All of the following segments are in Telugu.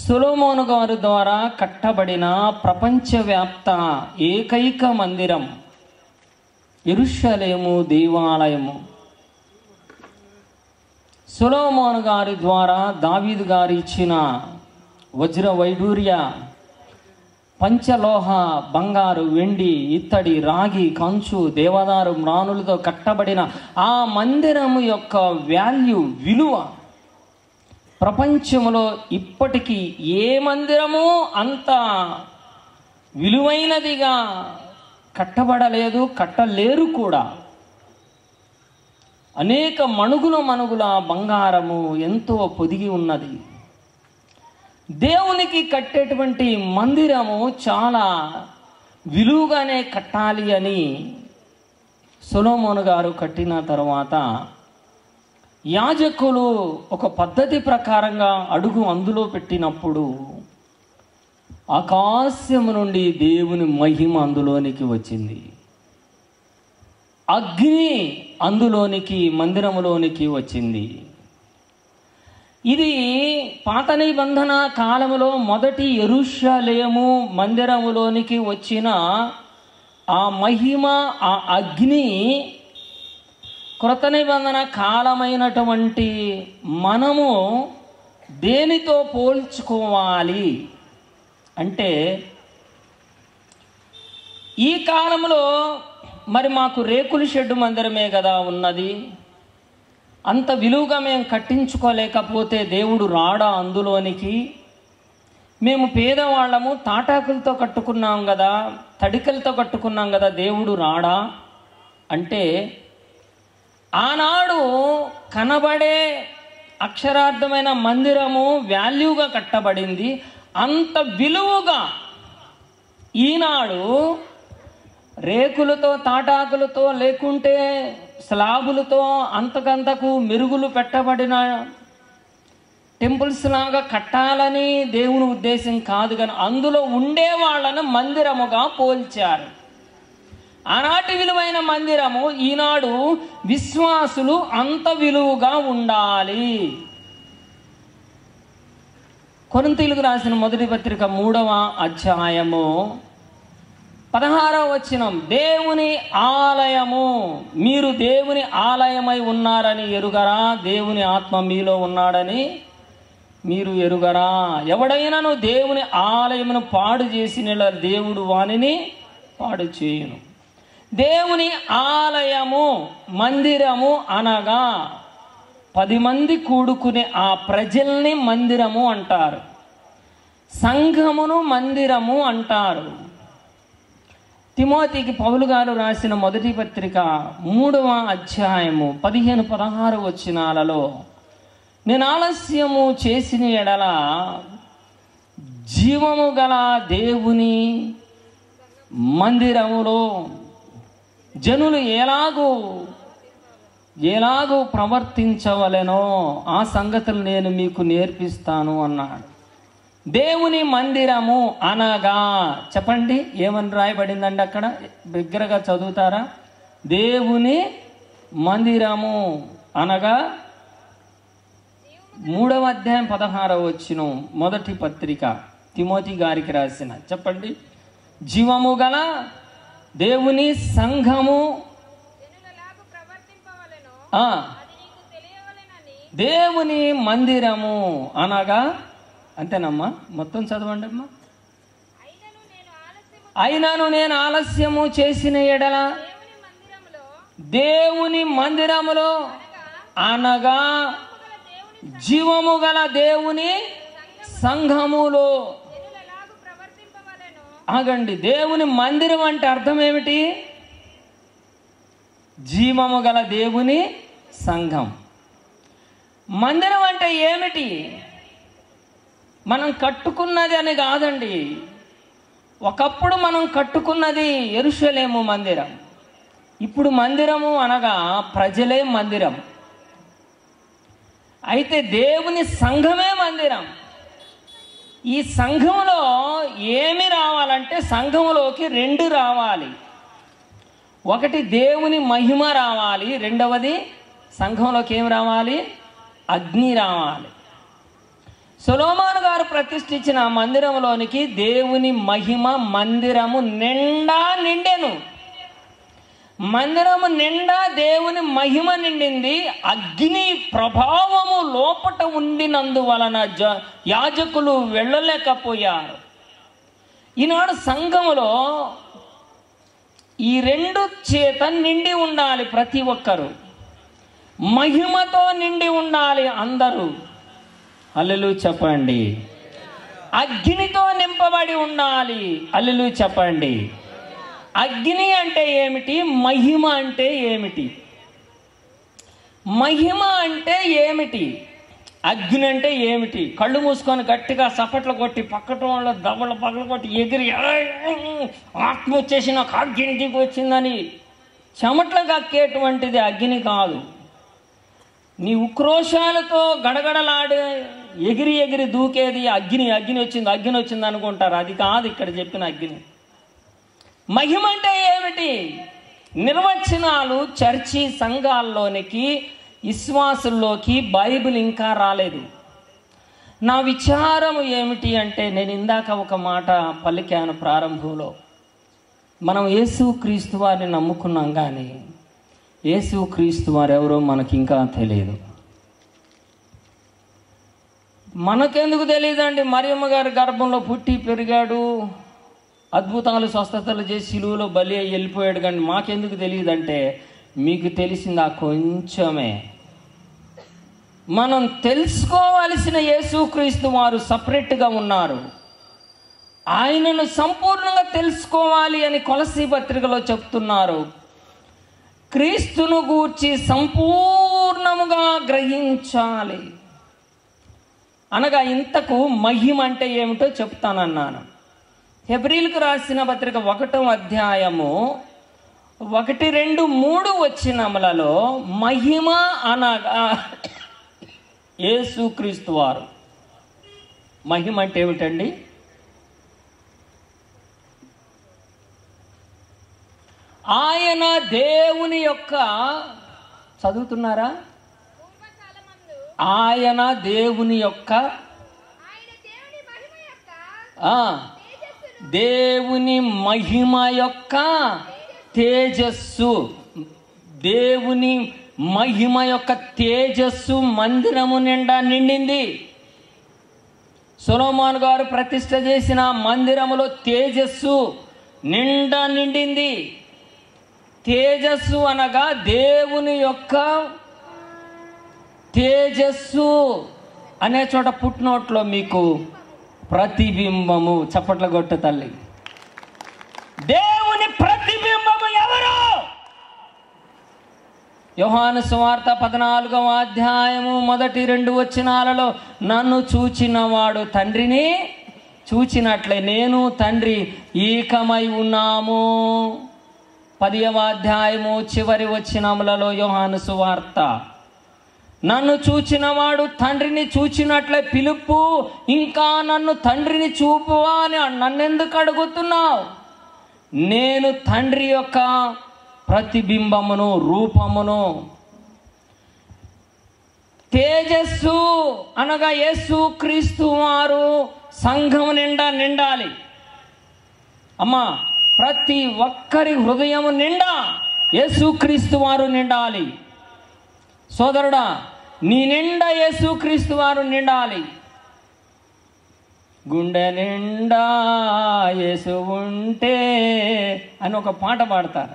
సొలోమోను గారి ద్వారా కట్టబడిన ప్రపంచవ్యాప్త ఏకైక మందిరం ఎరుషలేము దేవాలయము సొలోమోను గారి ద్వారా దావీదు గారు ఇచ్చిన వజ్ర వైడూర్య పంచలోహ బంగారు వెండి ఇత్తడి రాగి కంచు దేవదారు మ్రానులతో కట్టబడిన ఆ మందిరము యొక్క వాల్యూ విలువ ప్రపంచంలో ఇప్పటికీ ఏ మందిరము అంత విలువైనదిగా కట్టబడలేదు కట్టలేరు కూడా అనేక మణుగుల మణుగుల బంగారము ఎంతో పొదిగి ఉన్నది దేవునికి కట్టేటువంటి మందిరము చాలా విలువగానే కట్టాలి అని సొలోమోను గారు కట్టిన తర్వాత యాజకులు ఒక పద్ధతి ప్రకారంగా అడుగు అందులో పెట్టినప్పుడు ఆకాశము నుండి దేవుని మహిమ అందులోనికి వచ్చింది అగ్ని అందులోనికి మందిరములోనికి వచ్చింది ఇది పాత నిబంధన కాలములో మొదటి ఎరుషలేము మందిరములోనికి వచ్చిన ఆ మహిమ ఆ అగ్ని కృత నిబంధన కాలమైనటువంటి మనము దేనితో పోల్చుకోవాలి అంటే ఈ కాలంలో మరి మాకు రేకుల షెడ్డు మందిరమే కదా ఉన్నది అంత విలువగా మేము కట్టించుకోలేకపోతే దేవుడు రాడా అందులోనికి మేము పేదవాళ్ళము తాటాకులతో కట్టుకున్నాం కదా తడికలతో కట్టుకున్నాం కదా దేవుడు రాడా అంటే ఆనాడు కనబడే అక్షరార్థమైన మందిరము వాల్యూగా కట్టబడింది అంత విలువగా ఈనాడు రేకులతో తాటాకులతో లేకుంటే స్లాబులతో అంతకంతకు మెరుగులు పెట్టబడిన టెంపుల్స్ లాగా కట్టాలని దేవుని ఉద్దేశం కాదు కానీ అందులో ఉండే వాళ్ళను మందిరముగా పోల్చారు ఆనాటి విలువైన మందిరము ఈనాడు విశ్వాసులు అంత విలువగా ఉండాలి కొరింతీలకు రాసిన మొదటి పత్రిక మూడవ అధ్యాయము పదహారవ వచనం దేవుని ఆలయము మీరు దేవుని ఆలయమై ఉన్నారని ఎరుగరా దేవుని ఆత్మ మీలో ఉన్నాడని మీరు ఎరుగరా ఎవడైనాను దేవుని ఆలయమును పాడు చేసిన దేవుడు వానిని పాడు చేయును దేవుని ఆలయము మందిరము అనగా పది మంది కూడుకునే ఆ ప్రజల్ని మందిరము అంటారు సంఘమును మందిరము అంటారు తిమోతికి పౌలు గారు రాసిన మొదటి పత్రిక మూడవ అధ్యాయము పదిహేను పదహారు వచనాలలో నేను ఆలస్యము చేసిన ఎడల జీవము గల దేవుని మందిరములో జనులు ఎలాగూ ఎలాగూ ప్రవర్తించవలెనో ఆ సంగతులు నేను మీకు నేర్పిస్తాను అన్నాడు దేవుని మందిరము అనగా చెప్పండి ఏమని రాయబడిందండి అక్కడ బిగ్గరగా చదువుతారా దేవుని మందిరము అనగా మూడవ అధ్యాయం పదహారవ వచ్చిన మొదటి పత్రిక తిమోతి గారికి రాసిన చెప్పండి జీవము గల దేవుని సంఘము జనులలాగు ప్రవర్తింపవలెనో ఆ అది నీకు తెలియవలెనని దేవుని మందిరము అనగా అంతేనమ్మా మొత్తం చదవండి అమ్మా అయినను నేను ఆలస్యము అయినను నేను ఆలస్యము చేసిన ఎడల దేవుని మందిరములో దేవుని మందిరములో అనగా గల దేవుని జీవము గల దేవుని సంఘములో జనులలాగు ప్రవర్తింపవలెనో ఆగండి దేవుని మందిరం అంటే అర్థం ఏమిటి జీవము గల దేవుని సంఘం మందిరం అంటే ఏమిటి మనం కట్టుకున్నది అని కాదండి ఒకప్పుడు మనం కట్టుకున్నది ఎరుషలేము మందిరం ఇప్పుడు మందిరము అనగా ప్రజలే మందిరం అయితే దేవుని సంఘమే మందిరం ఈ సంఘంలో ఏమి రావాలంటే సంఘంలోకి రెండు రావాలి ఒకటి దేవుని మహిమ రావాలి రెండవది సంఘంలోకి ఏం రావాలి అగ్ని రావాలి సొలోమాను గారు ప్రతిష్ఠించిన ఆ మందిరంలోనికి దేవుని మహిమ మందిరము నిండా నిండెను మందిరము నిండా దేవుని మహిమ నిండింది అగ్ని ప్రభావము లోపట ఉండినందువలన జ యాజకులు వెళ్ళలేకపోయారు ఈనాడు సంఘములో ఈ రెండు చేత నిండి ఉండాలి ప్రతి ఒక్కరు మహిమతో నిండి ఉండాలి అందరూ అల్లెలు చెప్పండి అగ్నితో నింపబడి ఉండాలి అల్లెలు చెప్పండి అగ్ని అంటే ఏమిటి మహిమ అంటే ఏమిటి మహిమ అంటే ఏమిటి అగ్ని అంటే ఏమిటి కళ్ళు మూసుకొని గట్టిగా సపట్లు కొట్టి పక్కట వాళ్ళ దవల పగలు కొట్టి ఎగిరి "ఏయ్, ఆత్మ వచ్చేసి నాకు అగ్ని దిగి వచ్చిందని చెమట్లు కక్కేటువంటిది అగ్ని కాదు నీ ఉక్రోషాలతో గడగడలాడే ఎగిరి ఎగిరి దూకేది అగ్ని అగ్ని వచ్చింది అగ్ని వచ్చింది అనుకుంటారు అది కాదు ఇక్కడ చెప్పిన అగ్ని మహిమ అంటే ఏమిటి నిర్వచనాలు చర్చి సంఘాల్లోనికి విశ్వాసుల్లోకి బైబిల్ ఇంకా రాలేదు నా విచారం ఏమిటి అంటే నేను ఇందాక ఒక మాట పలికాను ప్రారంభంలో మనం యేసు క్రీస్తు వారిని నమ్ముకున్నాం కానీ యేసు క్రీస్తు వారు ఎవరో మనకి ఇంకా తెలియదు మనకెందుకు తెలియదండి మరియమ్మ గారి గర్భంలో పుట్టి పెరిగాడు అద్భుతాలు స్వస్థతలు చేసి సిలువలో బలి అయ్యి వెళ్ళిపోయాడు కానీ మాకెందుకు తెలియదంటే మీకు తెలిసింది ఆ కొంచెమే మనం తెలుసుకోవలసిన యేసుక్రీస్తు వారు సపరేట్గా ఉన్నారు ఆయనను సంపూర్ణంగా తెలుసుకోవాలి అని కొలసి పత్రికలో చెప్తున్నారు క్రీస్తును గూర్చి సంపూర్ణముగా గ్రహించాలి అనగా ఇంతకు మహిమ అంటే ఏమిటో చెప్తానన్నాను హెబ్రిల్కు రాసిన పత్రిక ఒకటో అధ్యాయము ఒకటి రెండు మూడు వచ్చినములలో మహిమ అనగా యేసుక్రీస్తు వారు మహిమ అంటే ఏమిటండి ఆయన దేవుని యొక్క చదువుతున్నారా పూర్వకాలమందు ఆయన దేవుని యొక్క ఆయన దేవుని మహిమ యొక్క ఆ, తేజస్సును దేవుని మహిమ యొక్క తేజస్సు దేవుని మహిమ యొక్క తేజస్సు మందిరము నిండా నిండింది సొలోమాన్ గారు ప్రతిష్ట చేసిన మందిరములో తేజస్సు నిండా నిండింది తేజస్సు అనగా దేవుని యొక్క తేజస్సు అనే చోట పుట్టినోట్లో మీకు ప్రతిబింబము చప్పట్ల కొట్టు తల్లి దేవుని ప్రతిబింబము ఎవరు యోహాను సువార్త పద్నాలుగవ అధ్యాయము మొదటి రెండు వచనాలలో నన్ను చూచినవాడు తండ్రిని చూచినట్లే నేను తండ్రి ఏకమై ఉన్నాము పదియవ అధ్యాయము చివరి వచనములలో యోహాను సువార్త నన్ను చూచినవాడు తండ్రిని చూచినట్లే పిలుపు ఇంకా నన్ను తండ్రిని చూపువా అని నన్నెందుకు అడుగుతున్నావు నేను తండ్రి యొక్క ప్రతిబింబమును రూపమును తేజస్సు అనగా యేసు క్రీస్తు వారు సంఘం నిండా నిండాలి అమ్మా ప్రతి ఒక్కరి హృదయము నిండా యేసుక్రీస్తు వారు నిండాలి సోదరుడా నీ నిండా యేసుక్రీస్తు వారు నిండాలి గుండె నిండా యేసు ఉంటే అని ఒక పాట పాడతారు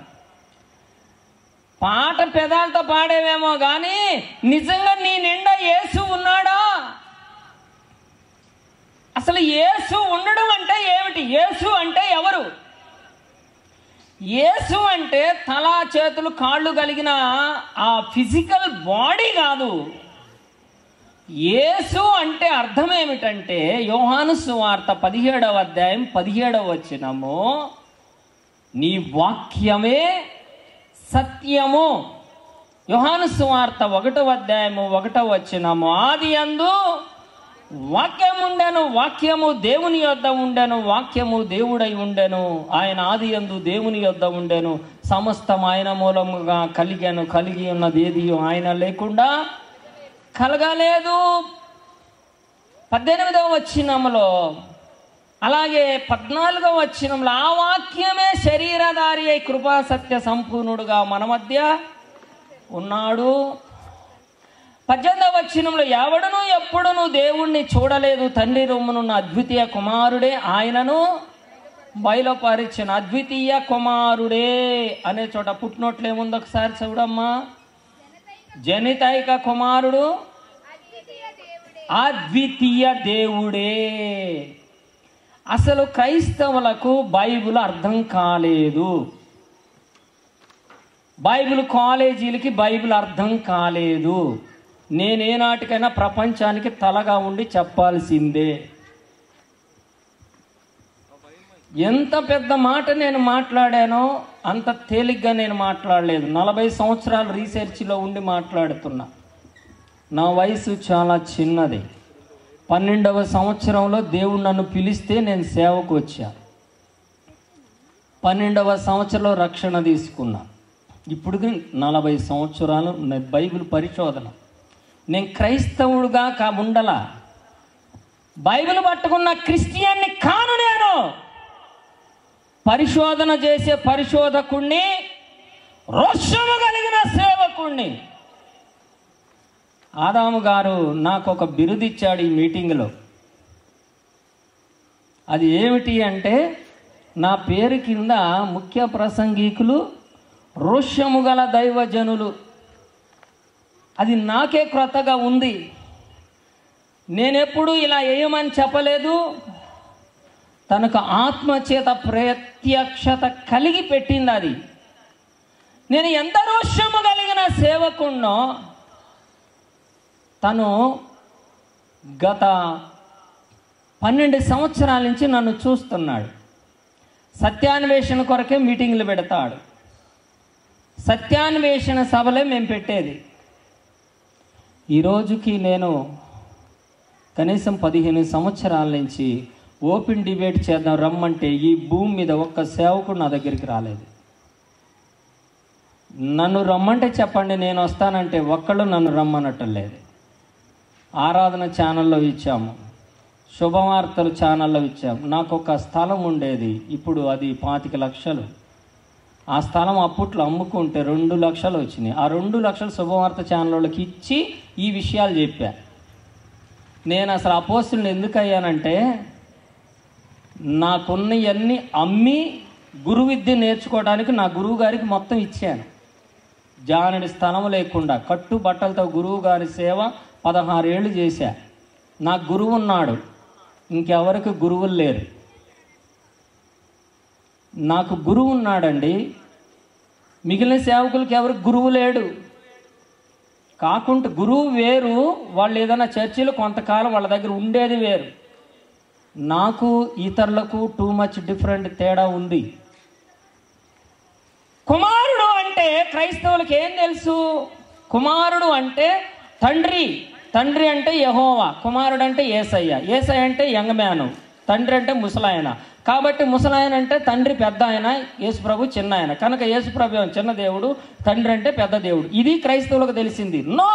పాట పెదాలతో పాడేవేమో కానీ నిజంగా నీ నిండా యేసు ఉన్నాడా అసలు యేసు ఉండడం అంటే ఏమిటి యేసు అంటే ఎవరు యేసు అంటే తల చేతులు కాళ్ళు కలిగిన ఆ ఫిజికల్ బాడీ కాదు యేసు అంటే అర్థం ఏమిటంటే యోహాను సువార్త పదిహేడవ అధ్యాయం పదిహేడవ వచ్చినము నీ వాక్యమే సత్యము యోహాను సువార్త ఒకటవ అధ్యాయము ఒకటవ వచ్చినము ఆది అందు వాక్యం ఉండెను వాక్యము దేవుని యొద్ద ఉండెను వాక్యము దేవుడై ఉండెను ఆయన ఆది యందు దేవుని యొద్ద ఉండెను సమస్తం ఆయన మూలముగా కలిగాను కలిగి ఉన్నది ఏది ఆయన లేకుండా కలగలేదు పద్దెనిమిదవ వచ్చినములో అలాగే పద్నాలుగవ వచ్చినంలో ఆ వాక్యమే శరీరధారి అయి కృపా సత్య సంపూర్ణుడుగా మన మధ్య ఉన్నాడు పద్దెనిమిదవ వచ్చినంలో ఎవడును ఎప్పుడును దేవుణ్ణి చూడలేదు తండ్రి రొమ్మునున్న అద్వితీయ కుమారుడే ఆయనను బయలుపరిచిన అద్వితీయ కుమారుడే అనే చోట పుట్టినోట్లు ఏముంది ఒకసారి చూడమ్మా జనితైక కుమారుడు అద్వితీయ దేవుడే అద్వితీయ దేవుడే అసలు క్రైస్తవులకు బైబిల్ అర్థం కాలేదు బైబిల్ కాలేజీలకి బైబిల్ అర్థం కాలేదు నేనేనాటికైనా ప్రపంచానికి తలగా ఉండి చెప్పాల్సిందే ఎంత పెద్ద మాట నేను మాట్లాడానో అంత తేలిగ్గా నేను మాట్లాడలేదు నలభై సంవత్సరాలు రీసెర్చ్లో ఉండి మాట్లాడుతున్నా నా వయసు చాలా చిన్నది పన్నెండవ సంవత్సరంలో దేవుడు నన్ను పిలిస్తే నేను సేవకు వచ్చా పన్నెండవ సంవత్సరంలో రక్షణ తీసుకున్నా ఇప్పుడు నలభై సంవత్సరాలు నా బైబిల్ పరిశోధన నేను క్రైస్తవుడుగా కా ఉండలా బైబిల్ పట్టుకున్న క్రిస్టియన్ని కాను నేను పరిశోధన చేసే పరిశోధకుణ్ణి రోషము కలిగిన సేవకుణ్ణి ఆదాము గారు నాకు ఒక బిరుదిచ్చాడు ఈ మీటింగ్లో అది ఏమిటి అంటే నా పేరు కింద ముఖ్య ప్రసంగికులు రోష్యము గల దైవజనులు అది నాకే క్రొత్తగా ఉంది నేనెప్పుడు ఇలా వేయమని చెప్పలేదు తనకు ఆత్మచేత ప్రత్యక్షత కలిగి పెట్టింది అది నేను ఎంత రోషము కలిగిన సేవకున్నో తను గత పన్నెండు సంవత్సరాల నుంచి నన్ను చూస్తున్నాడు సత్యాన్వేషణ కొరకే మీటింగ్లు పెడతాడు సత్యాన్వేషణ సభలే మేము పెట్టేది ఈ రోజుకి నేను కనీసం పదిహేను సంవత్సరాల నుంచి ఓపెన్ డిబేట్ చేద్దాం రమ్మంటే ఈ భూమి మీద ఒక్క సేవకుడు నా దగ్గరికి రాలేదు నన్ను రమ్మంటే చెప్పండి నేను వస్తానంటే ఒక్కళ్ళు నన్ను రమ్మనటం లేదు ఆరాధన ఛానల్లో ఇచ్చాము శుభవార్తలు ఛానల్లో ఇచ్చాము నాకు ఒక స్థలం ఉండేది ఇప్పుడు అది పాతిక లక్షలు ఆ స్థలం అప్పట్లో అమ్ముకుంటే రెండు లక్షలు వచ్చినాయి ఆ రెండు లక్షలు శుభవార్త ఛానళ్ళకి ఇచ్చి ఈ విషయాలు చెప్పా నేను అసలు అపోస్తుల్ని ఎందుకు అయ్యానంటే నాకున్నవన్నీ అమ్మి గురు విద్య నేర్చుకోవడానికి నా గురువు గారికి మొత్తం ఇచ్చాను జానుడి స్థలం లేకుండా కట్టు బట్టలతో గురువు గారి సేవ పదహారేళ్ళు చేశా నా గురువు ఉన్నాడు ఇంకెవరికి గురువులు లేరు నాకు గురువు ఉన్నాడండి మిగిలిన సేవకులకి ఎవరికి గురువు లేడు కాకుంటే గురువు వేరు వాళ్ళు ఏదైనా చర్చిలో కొంతకాలం వాళ్ళ దగ్గర ఉండేది వేరు నాకు ఇతరులకు టూ మచ్ డిఫరెంట్ తేడా ఉంది కుమారుడు అంటే క్రైస్తవులకు ఏం తెలుసు కుమారుడు అంటే తండ్రి తండ్రి అంటే యహోవా కుమారుడు అంటే ఏసయ్య ఏసయ్య అంటే యంగ్ మ్యాను తండ్రి అంటే ముసలాయన కాబట్టి ముసలాయన అంటే తండ్రి పెద్ద ఆయన యేసుప్రభు చిన్న ఆయన కనుక యేసుప్రభు ఏమో చిన్న దేవుడు తండ్రి అంటే పెద్ద దేవుడు ఇది క్రైస్తవులకు తెలిసింది నో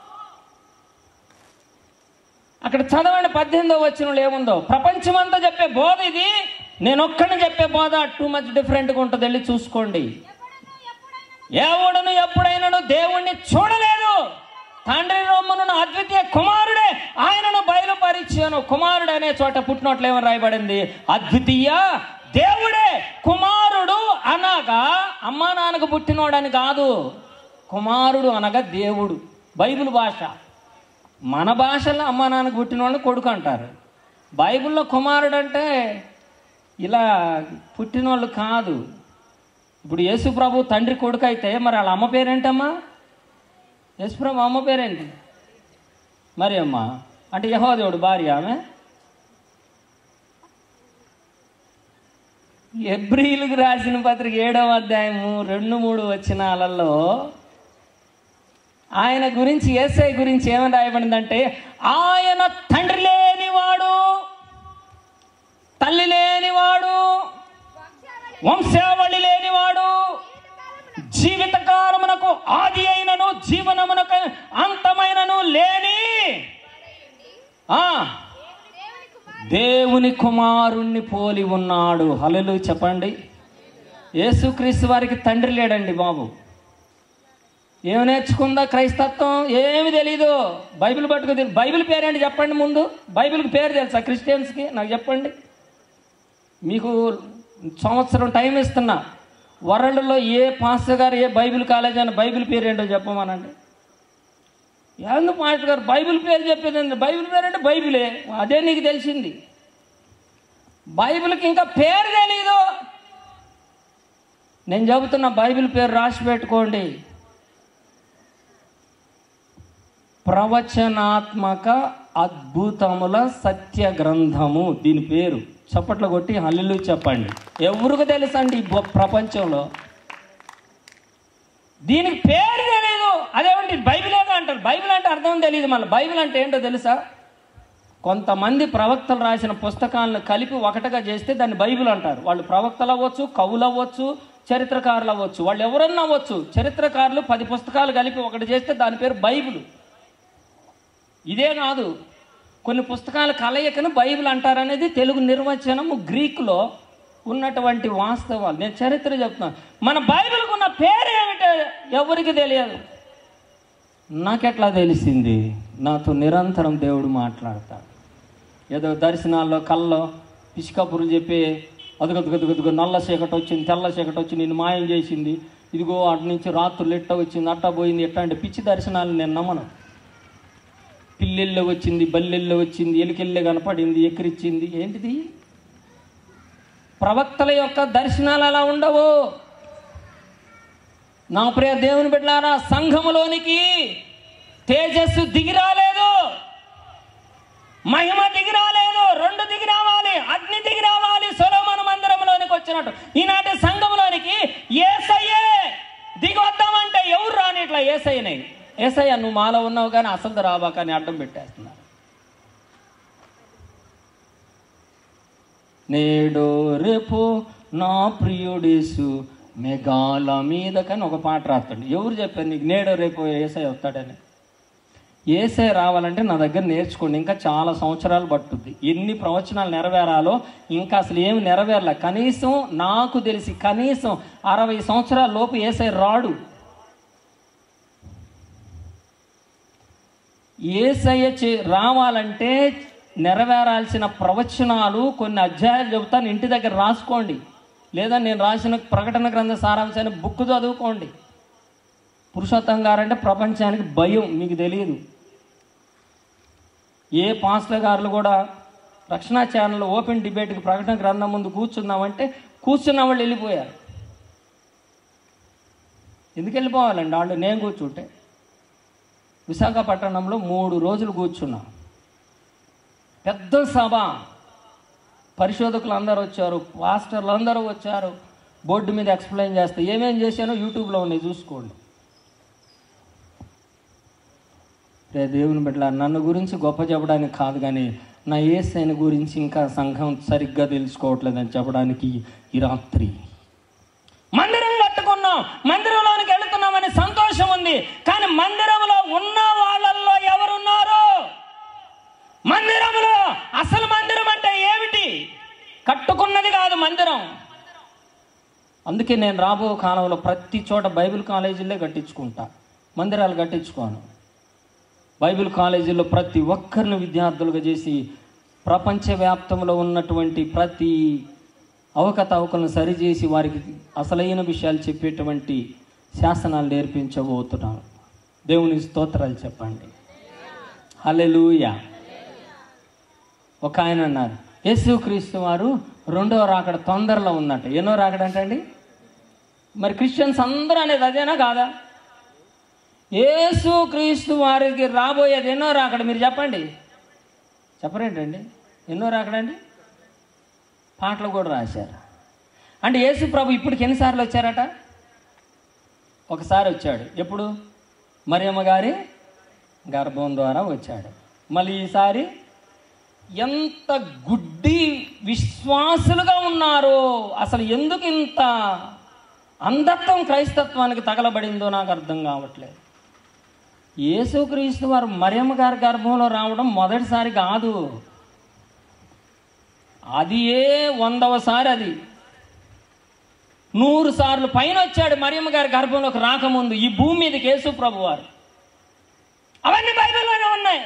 అక్కడ చదవండి పద్దెనిమిదో వచ్చిన ఏముందో ప్రపంచమంతా చెప్పే బోధ ఇది నేను ఒక్కడిని చెప్పే బోధ టూ మచ్ డిఫరెంట్గా ఉంటుంది వెళ్ళి చూసుకోండి ఎవడును ఎప్పుడైనాను దేవుణ్ణి చూడలేదు తండ్రి రొమ్మును అద్వితీయ కుమారుడే ఆయనను బయలుపరిచాను కుమారుడు అనే చోట పుట్టినట్లు ఏమని రాయబడింది అద్వితీయ దేవుడే కుమారుడు అనగా అమ్మా నాన్నకు పుట్టినోడని కాదు కుమారుడు అనగా దేవుడు బైబిల్ భాష మన భాషలో అమ్మా నాన్నకు పుట్టిన వాళ్ళని కొడుకు అంటారు బైబిల్లో కుమారుడు అంటే ఇలా పుట్టిన వాళ్ళు కాదు ఇప్పుడు యేసుప్రభు తండ్రి కొడుకు అయితే మరి వాళ్ళ అమ్మ పేరేంటమ్మా యేసుప్రభు అమ్మ పేరేంటి మరి అమ్మ అంటే యహోదేవుడు భార్య ఆమె ఎబ్రిలకు రాసిన పత్రిక ఏడవ అధ్యాయము రెండు మూడు వచనాలలో ఆయన గురించి ఏసై గురించి ఏమని రాయబడిందంటే ఆయన తండ్రి లేనివాడు తల్లి లేనివాడు వంశావళి లేనివాడు జీవితకాలమునకు ఆది అయినను జీవనమునకు అంతమైనను లేని ఆ దేవుని కుమారుణ్ణి పోలి ఉన్నాడు హలలు చెప్పండి యేసుక్రీస్తు వారికి తండ్రి లేడండి బాబు ఏమి నేర్చుకుందా క్రైస్తత్వం ఏమి తెలీదు బైబిల్ పట్టుకు తెలి- బైబిల్ పేరేంటి చెప్పండి ముందు బైబిల్కి పేరు తెలుసా క్రిస్టియన్స్కి నాకు చెప్పండి మీకు సంవత్సరం టైం ఇస్తున్నా వరల్డ్లో ఏ పాస్టర్ గారు ఏ బైబిల్ కాలేజ్ అని బైబిల్ పేరు ఏంటో చెప్పమనండి ఎందుకు మాస్టర్ గారు బైబిల్ పేరు చెప్పేదండి బైబిల్ పేరు అంటే బైబిలే అదే నీకు తెలిసింది బైబిల్కి ఇంకా పేరు తెలీదు నేను చెబుతున్న బైబిల్ పేరు రాసి పెట్టుకోండి ప్రవచనాత్మక అద్భుతముల సత్య గ్రంథము దీని పేరు చప్పట్లు కొట్టి హల్లు చెప్పండి ఎవరికి తెలుసండి ఈ బొ- ప్రపంచంలో దీనికి పేరు తెలియదు అదేమంటే బైబిలేగా అంటారు బైబిల్ అంటే అర్థం తెలియదు మళ్ళీ బైబిల్ అంటే ఏంటో తెలుసా కొంతమంది ప్రవక్తలు రాసిన పుస్తకాలను కలిపి ఒకటిగా చేస్తే దాన్ని బైబిల్ అంటారు వాళ్ళు ప్రవక్తలు అవ్వచ్చు కవులు అవ్వచ్చు చరిత్రకారులు అవ్వచ్చు వాళ్ళు ఎవరన్నా అవ్వచ్చు చరిత్రకారులు పది పుస్తకాలు కలిపి ఒకటి చేస్తే దాని పేరు బైబిల్ ఇదే కాదు కొన్ని పుస్తకాల కలయికను బైబిల్ అంటారనేది తెలుగు నిర్వచనము గ్రీకులో ఉన్నటువంటి వాస్తవాలు నేను చరిత్ర చెప్తున్నాను మన బైబిల్కి ఉన్న పేరు ఏమిటో ఎవరికి తెలియదు నాకెట్లా తెలిసింది నాతో నిరంతరం దేవుడు మాట్లాడతాడు ఏదో దర్శనాల్లో కల్లో పిసికపురులు చెప్పి అదుగదుగదుగదుగు నల్ల చీకటి వచ్చింది తెల్ల చీకటి వచ్చి నిన్ను మాయం చేసింది ఇదిగో అటు నుంచి రాత్రులు ఎట్ట వచ్చింది అట్ట పోయింది ఎట్ట అంటే పిచ్చి దర్శనాలు నేను నమ్మను పిల్లెల్లో వచ్చింది బల్లెల్లో వచ్చింది ఎలికెళ్ళే కనపడింది ఎక్కిరిచ్చింది ఏంటిది ప్రవక్తల యొక్క దర్శనాలు అలా ఉండవు నా ప్రియ దేవుని బిడ్డారా సంఘములోనికి తేజస్సు దిగి రాలేదు మహిమ దిగి రాలేదు రెండు దిగి రావాలి అగ్ని దిగి రావాలి సొలమన మందిరంలోనికి వచ్చినట్టు ఈనాటి సంఘంలోనికి ఏసయ్యే దిగి వద్దామంటే ఎవరు రాని ఇట్లా ఏసయ్యనే ఏసయ్య నువ్వు మాలో ఉన్నావు కానీ అసలు రాబాక అని అడ్డం పెట్టేస్తున్నారు నేడు రేపు నా ప్రియుడేసు మెగాల మీద కానీ ఒక పాట రాస్తాడు ఎవరు చెప్పారు నీకు నేడు రేపు ఏసై వస్తాడని ఏసై రావాలంటే నా దగ్గర నేర్చుకోండి ఇంకా చాలా సంవత్సరాలు పట్టుద్ది ఎన్ని ప్రవచనాలు నెరవేరాలో ఇంకా అసలు ఏమి నెరవేరలే కనీసం నాకు తెలిసి కనీసం అరవై సంవత్సరాల లోపు ఏసై రాడు ఏసయ్య చే రావాలంటే నెరవేరాల్సిన ప్రవచనాలు కొన్ని అధ్యాయాలు చెబుతాను ఇంటి దగ్గర రాసుకోండి లేదా నేను రాసిన ప్రకటన గ్రంథ సారాంశాన్ని బుక్ చదువుకోండి పురుషోత్తం గారంటే ప్రపంచానికి భయం మీకు తెలియదు ఏ పాస్టర్ గారులు కూడా రక్షణ ఛానల్ ఓపెన్ డిబేట్కి ప్రకటన గ్రంథం ముందు కూర్చుందామంటే కూర్చున్న వాళ్ళు వెళ్ళిపోయారు ఎందుకు వెళ్ళిపోవాలండి వాళ్ళు నేను కూర్చుంటే విశాఖపట్నంలో మూడు రోజులు కూర్చున్నాం పెద్ద సభ పరిశోధకులు అందరూ వచ్చారు పాస్టర్లు అందరూ వచ్చారు బోర్డు మీద ఎక్స్ప్లెయిన్ చేస్తే ఏమేం చేశానో యూట్యూబ్లో ఉన్నాయి చూసుకోండి రే దేవుని బిడ్డ నన్ను గురించి గొప్ప చెప్పడానికి కాదు కానీ నా ఏసైన గురించి ఇంకా సంఘం సరిగ్గా తెలుసుకోవట్లేదని చెప్పడానికి ఈ రాత్రి మందిరం కట్టుకున్నాం మందిరంలోనికి వెళుతున్నామని సంతోషం ఉంది కానీ మందిరంలో ఉన్న వాళ్ళల్లో ఎవరున్నారు మందిరంలో అసలు మందిరం అంటే ఏమిటి కట్టుకున్నది కాదు మందిరం అందుకే నేను రాబో కాలంలో ప్రతి చోట బైబిల్ కాలేజీలే కట్టించుకుంటా మందిరాలు కట్టించుకోను బైబిల్ కాలేజీలో ప్రతి ఒక్కరిని విద్యార్థులుగా చేసి ప్రపంచవ్యాప్తంలో ఉన్నటువంటి ప్రతి అవకతవకలను సరిచేసి వారికి అసలైన విషయాలు చెప్పేటువంటి శాసనాలు నేర్పించబోతున్నాను దేవుని స్తోత్రాలు చెప్పండి హల్లెలూయా ఒక ఆయన అన్నారు యేసుక్రీస్తు వారు రెండవ రాకడ తొందరలో ఉన్నట్టు ఎన్నో రాకడ అంటండి మరి క్రిస్టియన్స్ అందరూ అనేది అదేనా కాదా యేసు క్రీస్తు వారికి రాబోయేది ఎన్నో రాకడ మీరు చెప్పండి చెప్పరేంటండి ఎన్నో రాకడండి పాటలు కూడా రాశారు అంటే యేసు ప్రభు ఇప్పటికి ఎన్నిసార్లు వచ్చారట ఒకసారి వచ్చాడు ఎప్పుడు మరియమ్మ గారి గర్భం ద్వారా వచ్చాడు మళ్ళీ ఈసారి ఎంత గుడ్డి విశ్వాసులుగా ఉన్నారో అసలు ఎందుకు ఇంత అంధత్వం క్రైస్తత్వానికి తగలబడిందో నాకు అర్థం కావట్లేదు యేసుక్రీస్తు వారు మరియమ్మ గారి గర్భంలో రావడం మొదటిసారి కాదు అది ఏ వందవసారి అది నూరు సార్లు పైన వచ్చాడు మరియమ్మ గారి గర్భంలోకి రాకముందు ఈ భూమి మీదకి యేసు ప్రభు వారు అవన్నీ బైబిల్లోనే ఉన్నాయి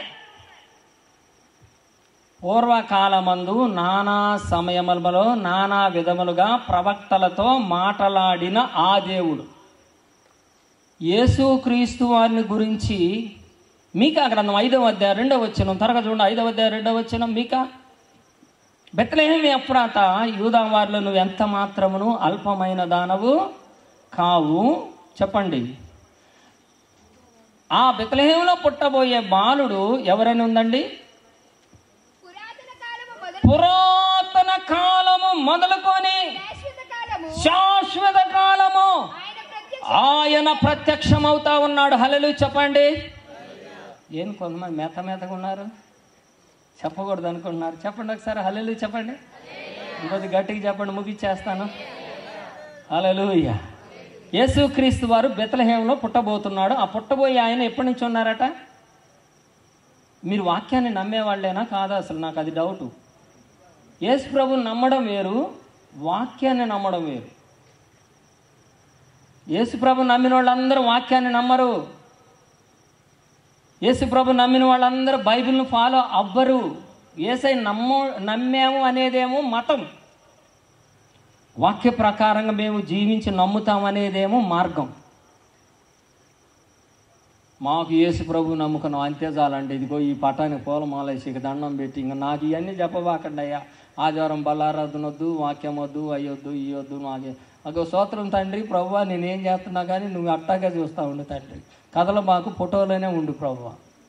పూర్వకాలమందు నానా సమయములలో నానా విధములుగా ప్రవక్తలతో మాటలాడిన ఆ దేవుడు యేసుక్రీస్తు వారిని గురించి మీకా గ్రంథం ఐదవ అధ్యాయం రెండవ వచ్చిన త్వరగా చూడండి ఐదవ అధ్యాయం రెండవ వచ్చిన మీకా బెత్లహేమి అప్రాత యూదా వారిలో నువ్వు ఎంత మాత్రమును అల్పమైన దానవు కావు చెప్పండి ఆ బెత్లహేములో పుట్టబోయే బాలుడు ఎవరైనా ఉందండి పురాతన కాలము మొదలు పురాతన కాలము మొదలుకొని శాశ్వత కాలము శాశ్వత కాలము ఆయన ప్రత్యక్ష ఆయన ప్రత్యక్షమవుతా ఉన్నాడు హలలు చెప్పండి ఏం కొంతమంది మెత్త మెత్తగా ఉన్నారు చెప్పకూడదు అనుకుంటున్నారు చెప్పండి ఒకసారి హలలు చెప్పండి ఇంకొద్ది గట్టిగా చెప్పండి ముగిచ్చేస్తాను హలలు యేసుక్రీస్తు వారు బెతలహేంలో పుట్టబోతున్నాడు ఆ పుట్టబోయే ఆయన ఎప్పటి నుంచి ఉన్నారట మీరు వాక్యాన్ని నమ్మేవాళ్ళేనా కాదా అసలు నాకు అది డౌటు యేసు ప్రభుని నమ్మడం వేరు వాక్యాన్ని నమ్మడం వేరు యేసుప్రభు నమ్మిన వాళ్ళందరూ వాక్యాన్ని నమ్మరు యేసుప్రభు నమ్మిన వాళ్ళందరూ బైబిల్ని ఫాలో అవ్వరు ఏసై నమ్ము నమ్మాము అనేదేమో మతం వాక్య ప్రకారంగా మేము జీవించి నమ్ముతాం అనేదేమో మార్గం మాకు యేసు ప్రభు నమ్ముకున్నాం అంతే చాలండి ఇదిగో ఈ పటానికి పూలమాలేసి ఇక దండం పెట్టి ఇంకా నాకు ఇవన్నీ చెప్పబాకండి అయ్యా ఆదివారం బలారాధన వద్దు వాక్యం వద్దు అయ్యొద్దు ఇయ్యొద్దు మాకే అగో స్తోత్రం తండ్రి ప్రభు నేనేం చేస్తున్నా కానీ నువ్వు అట్టాగే చూస్తూ ఉండు తండ్రి కథలు మాకు ఫోటోలోనే ఉండు ప్రభు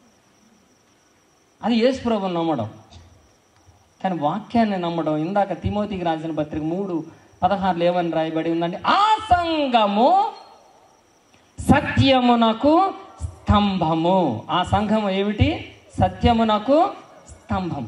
అది యేసు ప్రభుని నమ్మడం కానీ వాక్యాన్ని నమ్మడం ఇందాక తిమోతికి రాసిన పత్రిక మూడు పదహారులు ఏమని రాయబడి ఉందండి ఆ సంఘము సత్యమునకు స్తంభము ఆ సంఘము ఏమిటి సత్యమునకు స్తంభం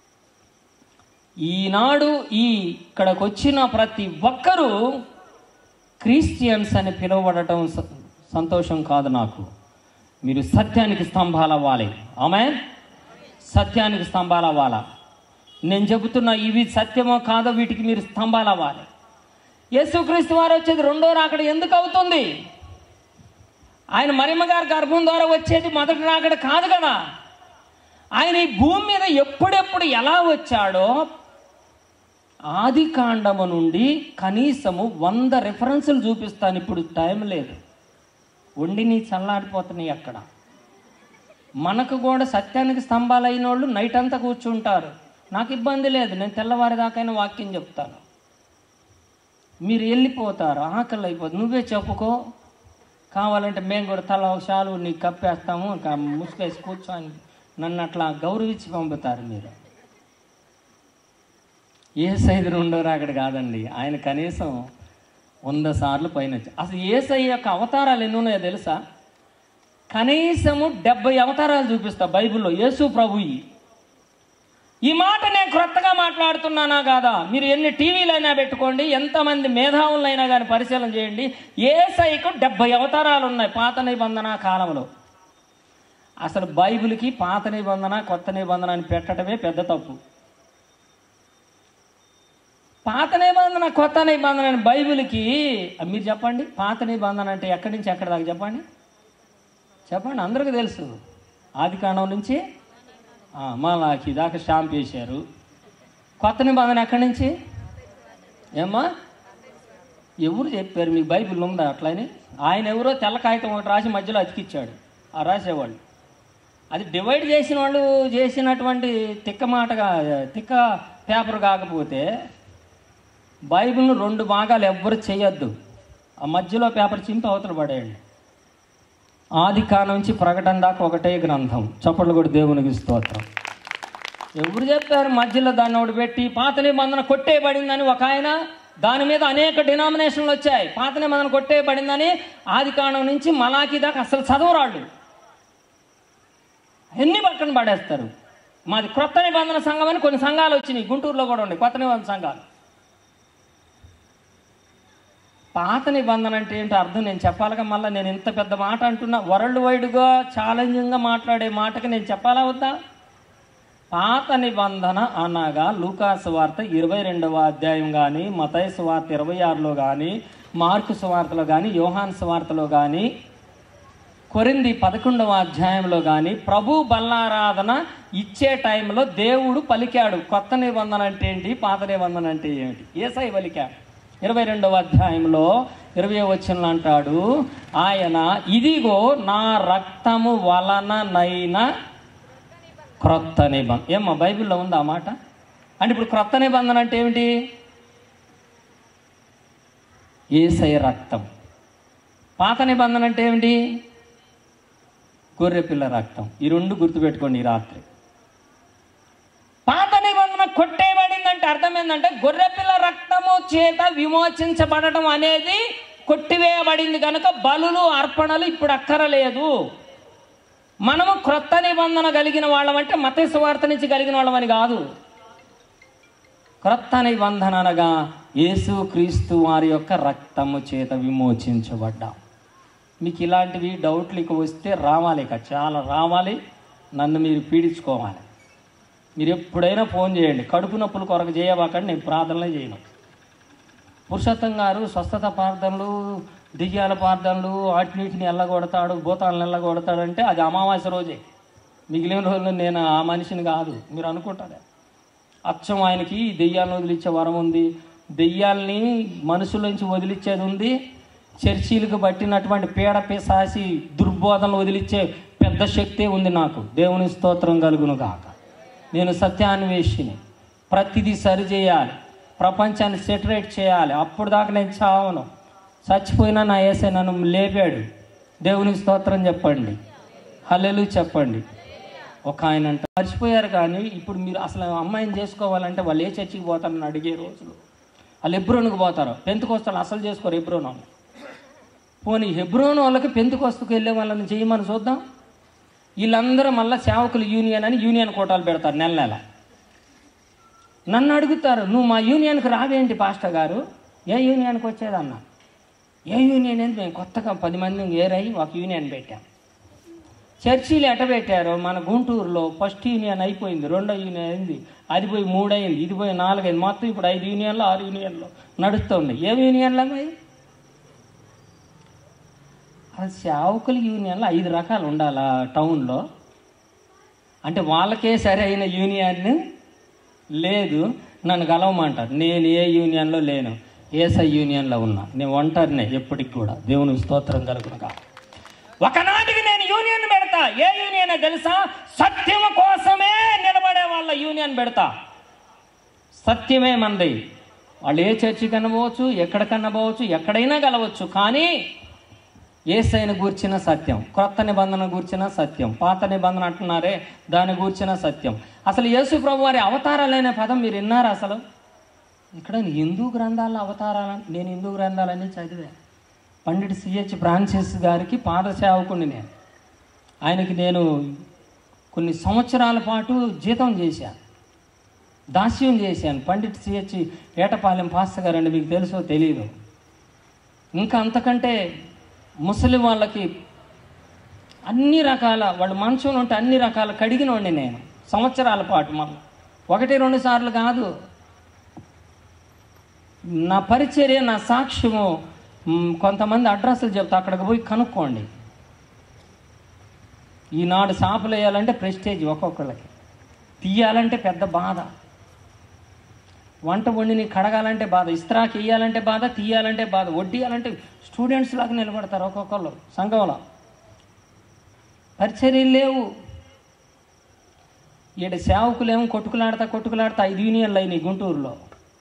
ఈనాడు ఈ ఇక్కడికి వచ్చిన ప్రతి ఒక్కరూ క్రిస్టియన్స్ అని పిలువబడటం స- సంతోషం కాదు నాకు మీరు సత్యానికి స్తంభాలు అవ్వాలి ఆమె సత్యానికి స్తంభాలు అవ్వాలా నేను చెబుతున్నా ఇవి సత్యమో కాదో వీటికి మీరు స్తంభాలు అవ్వాలి యేసుక్రీస్తు వారు వచ్చేది రెండో రాకడ ఎందుకు అవుతుంది ఆయన మరిమ గారి గర్భం ద్వారా వచ్చేది మొదటి రాకడ కాదు కదా ఆయన ఈ భూమి మీద ఎప్పుడెప్పుడు ఎలా వచ్చాడో ఆది కాండము నుండి కనీసము వంద రెఫరెన్సులు చూపిస్తాను ఇప్పుడు టైం లేదు వండి నీ చల్లారిపోతున్నాయి అక్కడ మనకు కూడా సత్యానికి స్తంభాలు అయిన వాళ్ళు నైట్ అంతా కూర్చుంటారు నాకు ఇబ్బంది లేదు నేను తెల్లవారిదాకైనా వాక్యం చెప్తాను మీరు వెళ్ళిపోతారు ఆకలి అయిపోతుంది నువ్వే చెప్పుకో కావాలంటే మేము కూడా తల ఒక షాలు నీకు కప్పేస్తాము ఇంకా ముసుకేసి కూర్చొని నన్ను అట్లా గౌరవించి పంపుతారు మీరు ఏ సైజు రెండో రాకడ కాదండి ఆయన కనీసం వంద సార్లు పైన వచ్చి- అసలు ఏసై యొక్క అవతారాలు ఎన్ని ఉన్నాయో తెలుసా కనీసము డెబ్బై అవతారాలు చూపిస్తా బైబిల్లో యేసు ప్రభుయి ఈ మాట నేను క్రొత్తగా మాట్లాడుతున్నానా కాదా మీరు ఎన్ని టీవీలైనా పెట్టుకోండి ఎంతమంది మేధావులైనా కానీ పరిశీలన చేయండి ఏ సైకు డెబ్బై అవతారాలు ఉన్నాయి పాత నిబంధన కాలంలో అసలు బైబిల్కి పాత నిబంధన కొత్త నిబంధన అని పెట్టడమే పెద్ద తప్పు పాత నిబంధన కొత్త నిబంధన అని బైబిల్కి మీరు చెప్పండి పాత నిబంధన అంటే ఎక్కడి నుంచి ఎక్కడి దాకా చెప్పండి చెప్పండి అందరికీ తెలుసు ఆది కాండం నుంచి ఆ, మాలాకి దాకా స్టాంప్ వేశారు కొత్త నిబంధన ఎక్కడి నుంచి ఏమ్మా ఎవరు చెప్పారు మీకు బైబిల్ ఉందా అట్లని ఆయన ఎవరో తెల్ల కాగితం ఒకటి రాసి మధ్యలో అతికిచ్చాడు ఆ రాసేవాళ్ళు అది డివైడ్ చేసిన వాళ్ళు చేసినటువంటి తిక్క మాటగా తిక్క పేపర్ కాకపోతే బైబిల్ను రెండు భాగాలు ఎవ్వరు చేయొద్దు ఆ మధ్యలో పేపర్ చింపి అవతల పడేయండి ఆది కాలం నుంచి ప్రకటన దాకా ఒకటే గ్రంథం చప్పట్లు కూడా దేవునికి స్తోత్రం ఎవరు చెప్పారు మధ్యలో దాన్ని ఒకటి పెట్టి పాత నిబంధన కొట్టేయబడిందని ఒక ఆయన దాని మీద అనేక డినామినేషన్లు వచ్చాయి పాత నిబంధన కొట్టేయబడిందని ఆది కాండం నుంచి మలాకి దాకా అసలు చదవరాళ్ళు ఎన్ని పక్కన పడేస్తారు మాది క్రొత్త నిబంధన సంఘం అని కొన్ని సంఘాలు వచ్చినాయి గుంటూరులో కూడా ఉన్నాయి కొత్త నిబంధన సంఘాలు పాత నిబంధన అంటే ఏంటో అర్థం నేను చెప్పాలిగా మళ్ళీ నేను ఇంత పెద్ద మాట అంటున్నా వరల్డ్ వైడ్గా ఛాలెంజింగ్గా మాట్లాడే మాటకి నేను చెప్పాలా వద్దా పాత నిబంధన అనగా లూకాసు వార్త ఇరవై రెండవ అధ్యాయం కానీ మతైసు వార్త ఇరవై ఆరులో కానీ మార్కు సువార్తలో కానీ యోహాన్ సువార్తలో కానీ కొరింది పదకొండవ అధ్యాయంలో కానీ ప్రభు బల్లారాధన ఇచ్చే టైంలో దేవుడు పలికాడు కొత్త నిబంధన అంటే ఏంటి పాత నిబంధన అంటే ఏమిటి ఏసై పలికాడు ఇరవై రెండవ అధ్యాయంలో ఇరవై వచనంలో అంటాడు ఆయన ఇదిగో నా రక్తము వలననైన క్రొత్త నిబంధన ఏమ్మా బైబిల్లో ఉందా ఆ మాట అంటే ఇప్పుడు క్రొత్త నిబంధన అంటే ఏమిటి ఏసై రక్తం పాత నిబంధన అంటే ఏమిటి గొర్రెపిల్ల రక్తం ఈ రెండు గుర్తుపెట్టుకోండి ఈ రాత్రి పాత నిబంధన కొట్టేయబడిందంటే అర్థం ఏంటంటే గొర్రెపిల్ల రక్తము చేత విమోచించబడటం అనేది కొట్టివేయబడింది కనుక బలులు అర్పణలు ఇప్పుడు అక్కరలేదు మనము క్రొత్త నిబంధన కలిగిన వాళ్ళమంటే మత సువార్త నుంచి కలిగిన వాళ్ళమని కాదు క్రొత్త నిబంధన అనగా యేసు క్రీస్తు వారి యొక్క రక్తము చేత విమోచించబడ్డాం మీకు ఇలాంటివి డౌట్లు ఇక వస్తే రావాలి ఇక చాలా రావాలి నన్ను మీరు పీడించుకోవాలి మీరు ఎప్పుడైనా ఫోన్ చేయండి కడుపు నొప్పుల కొరకు చేయబాకండి నేను ప్రార్థనలే చేయను పురుషోత్తం గారు స్వస్థత ప్రార్థనలు దివ్యాల ప్రార్థనలు వాటినీటిని ఎల్లగొడతాడు భూతాలను ఎల్లగొడతాడు అంటే అది అమావాస్య రోజే మిగిలిన రోజుల్లో నేను ఆ మనిషిని కాదు మీరు అనుకుంటారే అచ్చం ఆయనకి దెయ్యాలను వదిలిచ్చే వరం ఉంది దెయ్యాల్ని మనుషుల నుంచి వదిలిచ్చేది ఉంది చర్చీలకు పట్టినటువంటి పీడ పిశాసి దుర్బోధనలు వదిలిచ్చే పెద్ద శక్తి ఉంది నాకు దేవుని స్తోత్రం కలుగును గాక నేను సత్యాన్వేషిని ప్రతిదీ సరి చేయాలి ప్రపంచాన్ని సెటరేట్ చేయాలి అప్పుడు దాకా నేను చావను చచ్చిపోయినా నా ఏసే నన్ను లేపాడు దేవునికి స్తోత్రం చెప్పండి హల్లెలు చెప్పండి ఒక ఆయన అంట మర్చిపోయారు కానీ ఇప్పుడు మీరు అసలు అమ్మాయిని చేసుకోవాలంటే వాళ్ళు ఏ చర్చికి పోతారని అడిగే రోజులు వాళ్ళు ఎబ్రోన్కి పోతారు పెంతుకొస్తారు అసలు చేసుకోరు ఎబ్రోన్ వాళ్ళు పోనీ హెబ్రోన్ వాళ్ళకి పెంతుకొస్తుకు వెళ్ళే వాళ్ళని చేయమని చూద్దాం వీళ్ళందరూ మళ్ళీ సేవకులు యూనియన్ అని యూనియన్ కోటాలు పెడతారు నెల నెల నన్ను అడుగుతారు నువ్వు మా యూనియన్కి రావేంటి పాస్టర్ గారు ఏ యూనియన్కి వచ్చేదన్నా ఏ యూనియన్ ఏంటి మేము కొత్తగా పది మంది ఏరై ఒక యూనియన్ పెట్టాం చర్చీలు ఎట పెట్టారు మన గుంటూరులో ఫస్ట్ యూనియన్ అయిపోయింది రెండో యూనియన్ అయింది అది పోయి మూడు అయింది ఇది పోయి నాలుగు అయింది మొత్తం ఇప్పుడు ఐదు యూనియన్లు ఆరు యూనియన్లు నడుస్తుంది ఏ యూనియన్లు అమ్మాయి అసలు సేవకుల యూనియన్లో ఐదు రకాలు ఉండాలా టౌన్లో అంటే వాళ్ళకే సరైన యూనియన్ లేదు నన్ను కలవమంటారు నేను ఏ యూనియన్లో లేను ఏసై యూనియన్లో ఉన్నా నేను ఒంటరినే ఎప్పటికి కూడా దేవుని స్తోత్రం కలుగునుగా ఒకనాటికి నేను యూనియన్ పెడతా ఏ యూనియన్ తెలుసా సత్యం కోసమే నిలబడే వాళ్ళ యూనియన్ పెడతా సత్యమే మంది వాళ్ళు ఏ చర్చి కనబోవచ్చు ఎక్కడ కనబోవచ్చు ఎక్కడైనా కలవచ్చు కానీ ఏసైన గూర్చిన సత్యం క్రొత్త నిబంధన గూర్చిన సత్యం పాత నిబంధన అంటున్నారే దాని గూర్చిన సత్యం అసలు యేసు ప్రభు వారి అవతారాలనే పదం మీరు విన్నారా అసలు ఇక్కడ హిందూ గ్రంథాల అవతారాలు నేను హిందూ గ్రంథాలన్నీ చదివా పండిట్ సిహెచ్ ఫ్రాన్సిస్ గారికి పాదసేవకుని నేను ఆయనకి నేను కొన్ని సంవత్సరాల పాటు జీతం చేశాను దాస్యం చేశాను పండిట్ సిహెచ్ ఏటపాలెం పాస్టర్ గారు అండి మీకు తెలుసో తెలియదు ఇంకా అంతకంటే ముసలి వాళ్ళకి అన్ని రకాల వాళ్ళు మంచంలో ఉంటే అన్ని రకాల కడిగినోండి నేను సంవత్సరాల పాటు మళ్ళీ ఒకటి రెండు సార్లు కాదు నా పరిచర్య నా సాక్ష్యము మ్, కొంతమంది అడ్రస్లు చెప్తా అక్కడికి పోయి కనుక్కోండి ఈనాడు సాపులు వేయాలంటే ప్రెస్టేజ్ ఒక్కొక్కళ్ళకి తీయాలంటే పెద్ద బాధ వంట వండిని కడగాలంటే బాధ ఇస్త్రాకి వేయాలంటే బాధ తీయాలంటే బాధ వడ్డీయాలంటే స్టూడెంట్స్ లాగా నిలబడతారు ఒక్కొక్కళ్ళు సంఘంలో పరిచర్యలు లేవు ఈడ సేవకులేమో కొట్టుకులాడతా కొట్టుకులాడతా ఐదు యూనియన్లు అయినాయి గుంటూరులో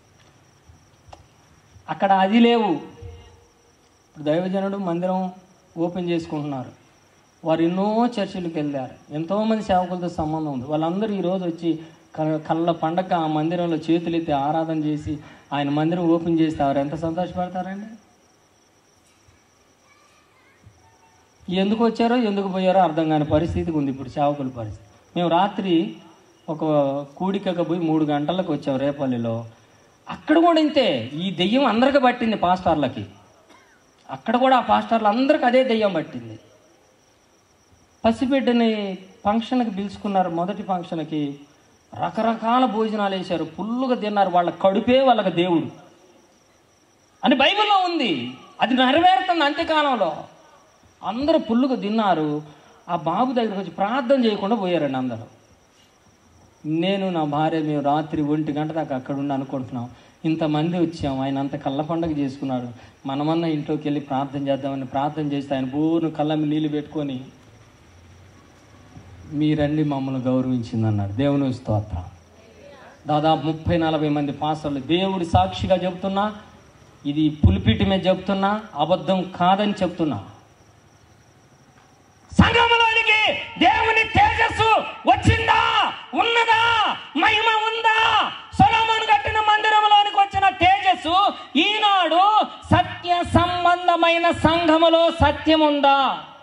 అక్కడ అది లేవు ఇప్పుడు దైవజనుడు మందిరం ఓపెన్ చేసుకుంటున్నారు వారు ఎన్నో చర్చిలకు వెళ్ళారు ఎంతోమంది సేవకులతో సంబంధం ఉంది వాళ్ళందరూ ఈరోజు వచ్చి క- కళ్ళ పండగ ఆ మందిరంలో చేతులు ఎత్తి ఆరాధన చేసి ఆయన మందిరం ఓపెన్ చేస్తే వారు ఎంత సంతోషపడతారండి ఎందుకు వచ్చారో ఎందుకు పోయారో అర్థం కాని పరిస్థితికి ఉంది ఇప్పుడు సేవకుల పరిస్థితి మేము రాత్రి ఒక కూడికకు పోయి మూడు గంటలకు వచ్చాం రేపల్లిలో అక్కడ కూడా ఇంతే ఈ దెయ్యం అందరికి పట్టింది పాస్టర్లకి అక్కడ కూడా ఆ పాస్టర్లు అందరికి అదే దెయ్యం పట్టింది పసిబిడ్డని ఫంక్షన్కి పిలుచుకున్నారు మొదటి ఫంక్షన్కి రకరకాల భోజనాలు వేశారు పుల్లుగా తిన్నారు వాళ్ళ కడుపే వాళ్ళకి దేవుడు అని బైబిల్లో ఉంది అది నెరవేరుతుంది అంత్యకాలంలో అందరూ పుల్లుగా తిన్నారు ఆ బాబు దగ్గరికి వచ్చి ప్రార్థన చేయకుండా పోయారండి అందరూ నేను నా భార్య మేము రాత్రి ఒంటి గంట దాకా అక్కడ ఉండి అనుకుంటున్నాం ఇంతమంది వచ్చాం ఆయన అంత కళ్ళ పండగ చేసుకున్నాడు మనమన్నా ఇంట్లోకి వెళ్ళి ప్రార్థన చేద్దామని ప్రార్థన చేస్తే ఆయన బోరును కళ్ళ మీద నీళ్ళు పెట్టుకొని మీరండి మమ్మల్ని గౌరవించింది అన్నాడు దేవుని స్తోత్రం దాదాపు ముప్పై నలభై మంది పాస్టర్లు దేవుడి సాక్షిగా చెప్తున్నా ఇది పులిపిటి మీద చెప్తున్నా అబద్ధం కాదని చెప్తున్నా సంఘంలోనికి దేవుని తేజస్సు వచ్చిందా ఉన్నదా మహిమ ఉందా సొలొమోను కట్టిన మందిరంలోనికి వచ్చిన తేజస్సు ఈనాడు సత్య సంబంధమైన సంఘములో సత్యం ఉందా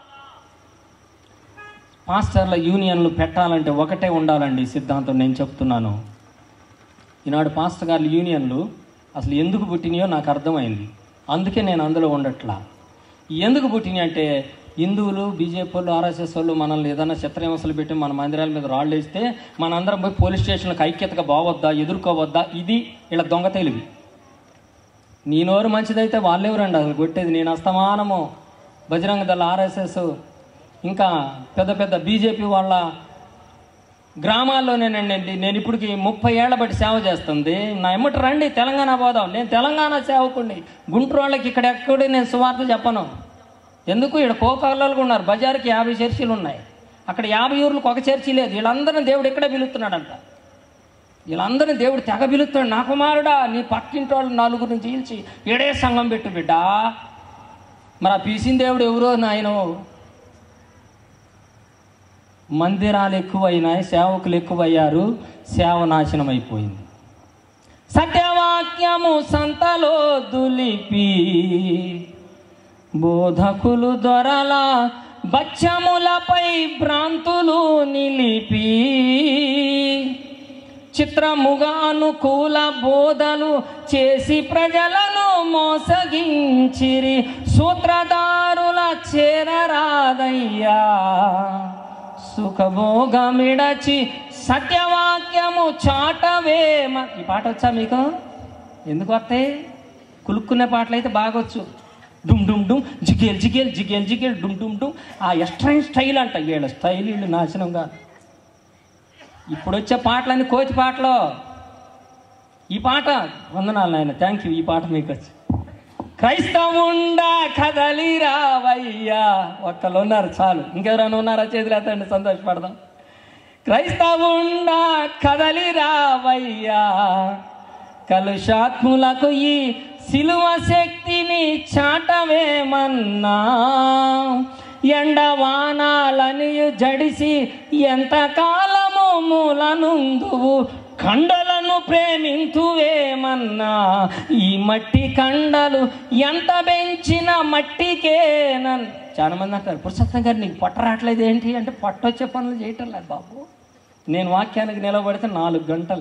మాస్టర్ల యూనియన్లు పెట్టాలంటే ఒకటే ఉండాలండి ఈ సిద్ధాంతం నేను చెప్తున్నాను ఈనాడు పాస్టర్ గారి యూనియన్లు అసలు ఎందుకు పుట్టినాయో నాకు అర్థమైంది అందుకే నేను అందులో ఉండట్లా ఎందుకు పుట్టినాయి అంటే హిందువులు బీజేపీ వాళ్ళు ఆర్ఎస్ఎస్ వాళ్ళు మనల్ని ఏదైనా చిత్రహింసలు పెట్టి మన మందిరాల మీద రాళ్ళు వేస్తే మనందరం పోయి పోలీస్ స్టేషన్లకు ఐక్యతగా బావద్దా ఎదుర్కోవద్దా ఇది ఇలా దొంగ తెలివి నీ నోరు మంచిదైతే వాళ్ళెవరండి అసలు కొట్టేది నేను అస్తమానము బజరంగ దళ ఆర్ఎస్ఎస్ ఇంకా పెద్ద పెద్ద బీజేపీ వాళ్ళ గ్రామాల్లోనేనండి నేను ఇప్పటికి ముప్పై ఏళ్ల బట్టి సేవ చేస్తుంది నా ఎమ్మట రండి తెలంగాణ పోదాం నేను తెలంగాణ సేవకుడిని గుంటూరు వాళ్ళకి ఇక్కడ ఎక్కడే నేను సువార్త చెప్పను ఎందుకు ఇక్కడ కోకాళ్ళు ఉన్నారు బజార్కి యాభై చర్చిలు ఉన్నాయి అక్కడ యాభై ఊర్లకు ఒక చర్చి లేదు వీళ్ళందరినీ దేవుడు ఇక్కడే పిలుస్తున్నాడంట వీళ్ళందరినీ దేవుడు తెగ పిలుస్తాడు నా కుమారుడా నీ పక్కింటి వాళ్ళు నలుగురిని చీల్చి ఏడే సంఘం పెట్టు బిడ్డా మరి ఆ పీసిన దేవుడు ఎవరో నాయనో మందిరాలు ఎక్కువైనాయి సేవకులు ఎక్కువయ్యారు సేవ నాశనం అయిపోయింది సత్యవాక్యము సంతలో దులిపి బోధకులు దొరల బచ్చములపై భ్రాంతులు నిలిపి చిత్రముగా అనుకూల బోధలు చేసి ప్రజలను మోసగించిరి సూత్రధారుల చేరరాదయ్యా సుఖభోగమిడచి సత్యవాక్యము చాటవే మ- ఈ పాట వచ్చా మీకు ఎందుకు వస్తాయి కులుక్కునే పాటలు అయితే బాగొచ్చు డుమ్ డుమ్ డుమ్ జిగేల్ జిగేల్ జిగేల్ జిగేల్ డుమ్ డుమ్ డుమ్ ఆ ఎక్స్ట్రైన్ స్టైల్ అంట వీళ్ళ స్టైల్ వీళ్ళు నాశనంగా ఇప్పుడు వచ్చే పాటలన్నీ కోతి పాటలు ఈ పాట వందనాలు నాయన థ్యాంక్ యూ ఈ పాట మీకు వచ్చి క్రైస్తవుండా కదలి రావయ్యా ఒక్కళ్ళు ఉన్నారు చాలు ఇంకెవరైనా ఉన్నారా చేతులు ఎత్తండి సంతోషపడదాం క్రైస్తవుండా కదలి రావయ్యా కలుషాత్ములకు ఈ సిలువ శక్తిని చాటవేమన్నా ఎండవానాలనియు జడిసి ఎంతకాలము మూలనుందువు కండలను ప్రేమింతువేమన్నా ఈ మట్టి కండలు ఎంత పెంచిన మట్టికేనన్ చాలా మంది అంటారు పురుషోత్తం గారు నీకు పొట్ట రావట్లేదు ఏంటి అంటే పొట్ట వచ్చే పనులు చేయటం లేదు బాబు నేను వాక్యానికి నిలబడితే నాలుగు గంటలు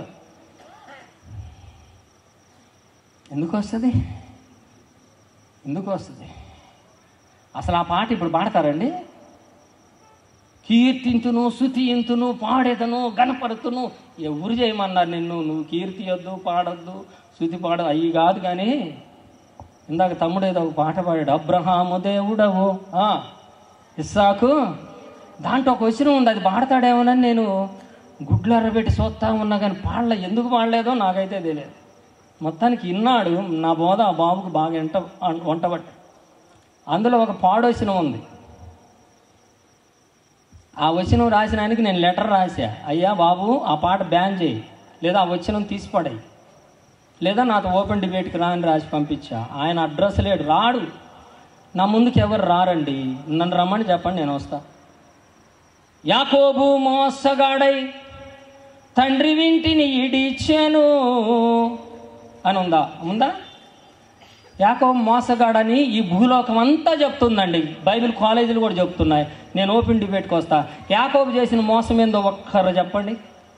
ఎందుకు వస్తుంది ఎందుకు వస్తుంది అసలు ఆ పాట ఇప్పుడు పాడతారండి కీర్తింతును శృతింతును పాడేదను గణపడుతును ఎవరు చేయమన్నారు నిన్ను నువ్వు కీర్తియొద్దు పాడొద్దు శృతి పాడ అయ్యి కాదు కానీ ఇందాక తమ్ముడు ఏదో ఒక పాట పాడాడు అబ్రహాము దేవుడవు ఆ, ఇస్సాకు దాంట్లో ఒక వచనం ఉంది అది పాడతాడేమోనని నేను గుడ్లు అరబెట్టి చూస్తా ఉన్నా కానీ పాడలే ఎందుకు పాడలేదో నాకైతే తెలియదు మొత్తానికి ఇన్నాడు నా బోధ ఆ బాబుకు బాగా ఎంట వంటబట్టి అందులో ఒక పాడవచనం ఉంది ఆ వచనం రాసిన ఆయనకి నేను లెటర్ రాసా అయ్యా బాబు ఆ పాట బ్యాన్ చేయి లేదా ఆ వచనం తీసిపడాయి లేదా నాతో ఓపెన్ డిబేట్కి రా అని రాసి పంపించా ఆయన అడ్రస్ లేడు రాడు నా ముందుకు ఎవరు రారండి నన్ను రమ్మని చెప్పండి నేను వస్తా యాకోబు మోసగాడై తండ్రి వింటిని ఇడిచెను అని ఉందా ఉందా యాకోబు మోసగాడని ఈ భూలోకం అంతా చెప్తుందండి బైబిల్ కాలేజీలు కూడా చెప్తున్నాయి నేను ఓపెన్ డిబేట్కి వస్తా యాకోబు చేసిన మోసం ఏందో ఒక్కరు చెప్పండి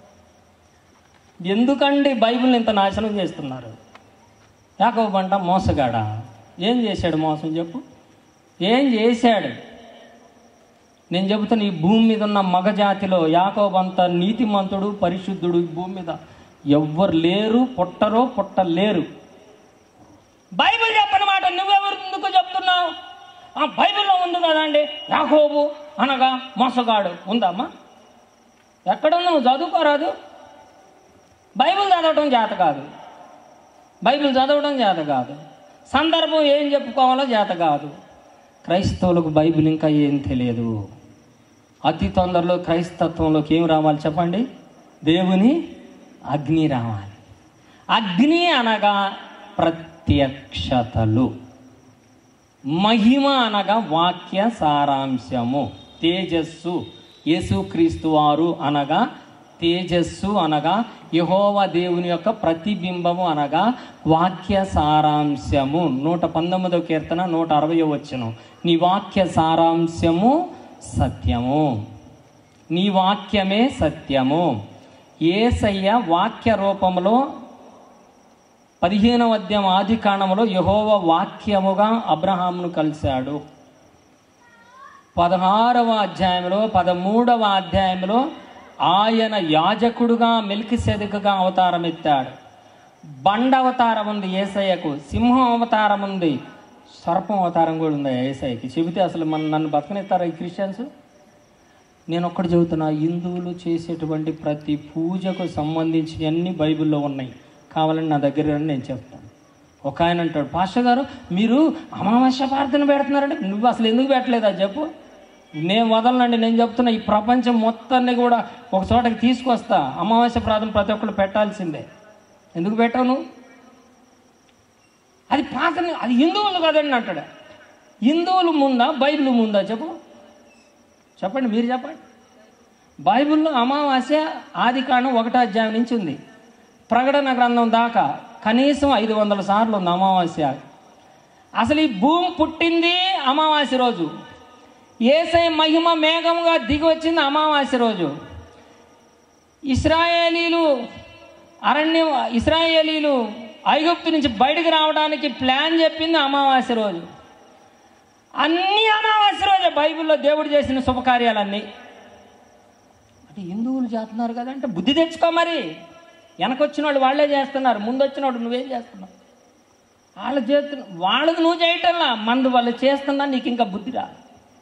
ఎందుకండి బైబిల్ని ఇంత నాశనం చేస్తున్నారు యాకోబు అంట మోసగాడా ఏం చేశాడు మోసం చెప్పు ఏం చేశాడు నేను చెబుతాను ఈ భూమి మీద ఉన్న మగజాతిలో యాకోబంత నీతిమంతుడు పరిశుద్ధుడు ఈ భూమి మీద ఎవ్వరు లేరు పుట్టరో పుట్టలేరు బైబిల్ చెప్పని మాట నువ్వెవరు ఎందుకు చెప్తున్నావు ఆ బైబిల్లో ఉంది కదండి యాకోబు అనగా మోసగాడు ఉందమ్మా ఎక్కడుంది నువ్వు చదువుకోరాదు బైబిల్ చదవటం చేత కాదు బైబిల్ చదవడం చేత కాదు సందర్భం ఏం చెప్పుకోవాలో చేత కాదు క్రైస్తవులకు బైబిల్ ఇంకా ఏం తెలియదు అతి తొందరలో క్రైస్తత్వంలోకి ఏం రావాలి చెప్పండి దేవుని అగ్ని రావాలి అగ్ని అనగా ప్రత్యక్షతలు మహిమ అనగా వాక్య సారాంశము తేజస్సు యేసుక్రీస్తు వారు అనగా తేజస్సు అనగా యహోవ దేవుని యొక్క ప్రతిబింబము అనగా వాక్య సారాంశము నూట పంతొమ్మిదవ కీర్తన నూట అరవై వచ్చును నీ వాక్య సారాంశము సత్యము నీ వాక్యమే సత్యము ఏసయ్య వాక్య రూపంలో పదిహేనవ అధ్యాయం ఆది కాండములో యహోవ వాక్యముగా అబ్రహామును కలిశాడు పదహారవ అధ్యాయంలో పదమూడవ అధ్యాయంలో ఆయన యాజకుడుగా మెల్కి సెదుకగా అవతారం ఎత్తాడు బండ అవతారం ఉంది ఏసయ్యకు సింహం అవతారం ఉంది సర్పం అవతారం కూడా ఉంది ఏసయ్యకి చెబితే అసలు మన నన్ను బతకనిస్తారా ఈ క్రిస్టియన్స్ నేను ఒక్కటి చెబుతున్నా హిందువులు చేసేటువంటి ప్రతి పూజకు సంబంధించి అన్ని బైబిల్లో ఉన్నాయి కావాలని నా దగ్గర రండి నేను చెప్తాను ఒక ఆయన అంటాడు పాస్టర్ గారు మీరు అమావాస్య ప్రార్థన పెడుతున్నారంటే నువ్వు అసలు ఎందుకు పెట్టలేదా చెప్పు నేను వదలనండి నేను చెప్తున్నా ఈ ప్రపంచం మొత్తాన్ని కూడా ఒక చోటకి తీసుకొస్తా అమావాస్య ప్రార్థన ప్రతి ఒక్కరు పెట్టాల్సిందే ఎందుకు పెట్టావు నువ్వు అది ప్రార్థన అది హిందువులు కదండి అంటాడు హిందువులు ముందా బైబిల్ ముందా చెప్పు చెప్పండి మీరు చెప్పండి బైబిల్లో అమావాస్య ఆది కాండం ఒకటో అధ్యాయం నుంచి ఉంది ప్రకటన గ్రంథం దాకా కనీసం ఐదు వందల సార్లు ఉంది అమావాస్య అసలు ఈ భూమి పుట్టింది అమావాస్య రోజు ఏసై మహిమ మేఘముగా దిగి వచ్చింది అమావాస్య రోజు ఇస్రాయేలీలు అరణ్య ఇస్రాయేలీలు ఐగుప్తు నుంచి బయటకు రావడానికి ప్లాన్ చెప్పింది అమావాస్య రోజు అన్ని అమావాస్య రోజే బైబిల్లో దేవుడు చేసిన శుభకార్యాలన్నీ అంటే హిందువులు చేస్తున్నారు కదంటే బుద్ధి తెచ్చుకో మరి వెనకొచ్చిన వాళ్ళు వాళ్ళే చేస్తున్నారు ముందు వచ్చిన వాడు నువ్వేం చేస్తున్నావు వాళ్ళు చేస్తున్న వాళ్ళది నువ్వు చేయటంలా మందు వాళ్ళు చేస్తున్నా నీకు ఇంకా బుద్ధి రా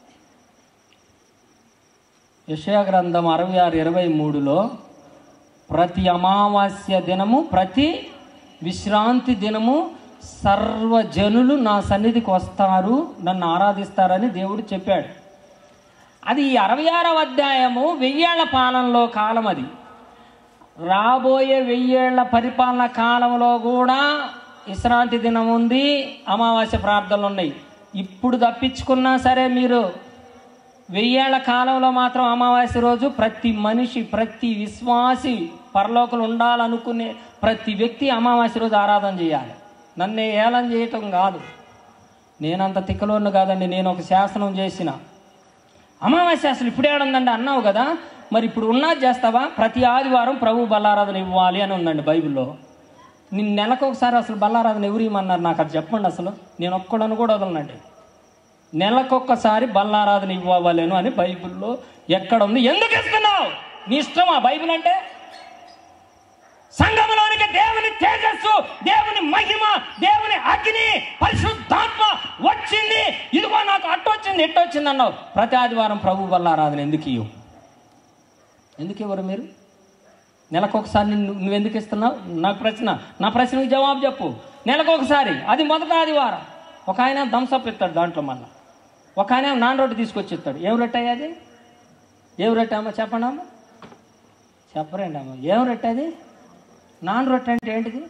యశయ గ్రంథం అరవై ఆరు ఇరవై మూడులో ప్రతి అమావాస్య దినము ప్రతి విశ్రాంతి దినము సర్వజనులు నా సన్నిధికి వస్తారు నన్ను ఆరాధిస్తారని దేవుడు చెప్పాడు అది ఈ అరవై ఆరవ అధ్యాయము వెయ్యేళ్ల పాలనలో కాలం అది రాబోయే వెయ్యేళ్ల పరిపాలన కాలంలో కూడా విశ్రాంతి దినం ఉంది అమావాస్య ప్రార్థనలు ఉన్నాయి ఇప్పుడు తప్పించుకున్నా సరే మీరు వెయ్యేళ్ల కాలంలో మాత్రం అమావాస్య రోజు ప్రతి మనిషి ప్రతి విశ్వాసి పరలోకలు ఉండాలనుకునే ప్రతి వ్యక్తి అమావాస్య రోజు ఆరాధన చేయాలి నన్ను ఏలం చేయటం కాదు నేనంత తిక్కలోను కాదండి నేను ఒక శాసనం చేసిన అమావాస్య అసలు ఇప్పుడు ఏడుందండి అన్నావు కదా మరి ఇప్పుడు ఉన్నది చేస్తావా ప్రతి ఆదివారం ప్రభు బల్లారాధన ఇవ్వాలి అని ఉందండి బైబిల్లో నేను నెలకు ఒకసారి అసలు బల్లారాధన ఎవరు ఇవ్వమన్నారు నాకు అది చెప్పండి అసలు నేను ఒక్కడను కూడా వదలనండి నెలకొక్కసారి బల్లారాధన ఇవ్వలేను అని బైబిల్లో ఎక్కడ ఉంది ఎందుకు ఇస్తున్నావు నీ ఇష్టమా బైబిల్ అంటే సంఘంలోనికి దేవుని తేజస్సు దేవుని మహిమ దేవుని అగ్ని పరిశుద్ధాత్మ వచ్చింది ఇదిగో నాకు అట్టు వచ్చింది ఎట్టు వచ్చింది అన్నావు ప్రతి ఆదివారం ప్రభు బల్లారాధన ఎందుకు ఇవ్వు ఎందుకు ఇవ్వరు మీరు నెలకొకసారి నువ్వు నువ్వు ఎందుకు ఇస్తున్నావు నాకు ప్రశ్న నా ప్రశ్నకు జవాబు చెప్పు నెలకొకసారి అది మొదట ఆదివారం ఒక ఆయన థమ్సప్ ఇస్తాడు దాంట్లో మళ్ళా ఒక ఆయన నాన్ రొట్టె తీసుకొచ్చి ఇస్తాడు ఏం రొట్టె అయ్యా అది ఏం రొట్టె అమ్మ చెప్పండి అమ్మ చెప్పరండి అమ్మ ఏం రొట్టె అది నాన్ రొట్టె అంటే ఏంటిది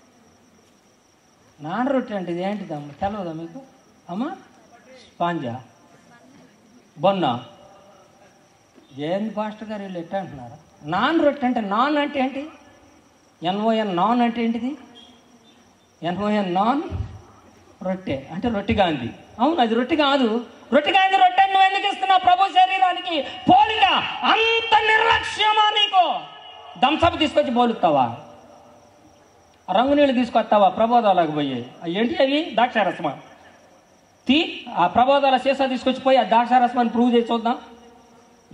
నాన్ రొట్టె అంటే ఇది ఏంటిది అమ్మ తెలవదా మీకు అమ్మ స్పాంజా బొన్నా ఏంది పాస్టర్ గారు వీళ్ళు ఎట్లా అంటున్నారు నాన్ రొట్టె అంటే నాన్ అంటే ఏంటి ఎన్ఓఎన్ నాన్ అంటే ఏంటిది ఎన్ఓఎన్ నాన్ రొట్టె అంటే రొట్టె గాంధీ అవును అది రొట్టె కాదు రొట్టె గాంధీ రొట్టె నువ్వు ఎందుకు ఇస్తున్నావు ప్రభు శరీరానికి పోలిక అంత నిర్లక్ష్యమా నీకు దంసపు తీసుకొచ్చి పోలుస్తావా రంగు నీళ్ళు తీసుకొస్తావా ప్రబోధాలకు పోయి అవి ఏంటి అవి ద్రాక్షారసమా తీ ఆ ప్రబోధాల సీసా తీసుకొచ్చి పోయి ఆ ద్రాక్షారసమాన్ని ప్రూవ్ చేసి చూద్దాం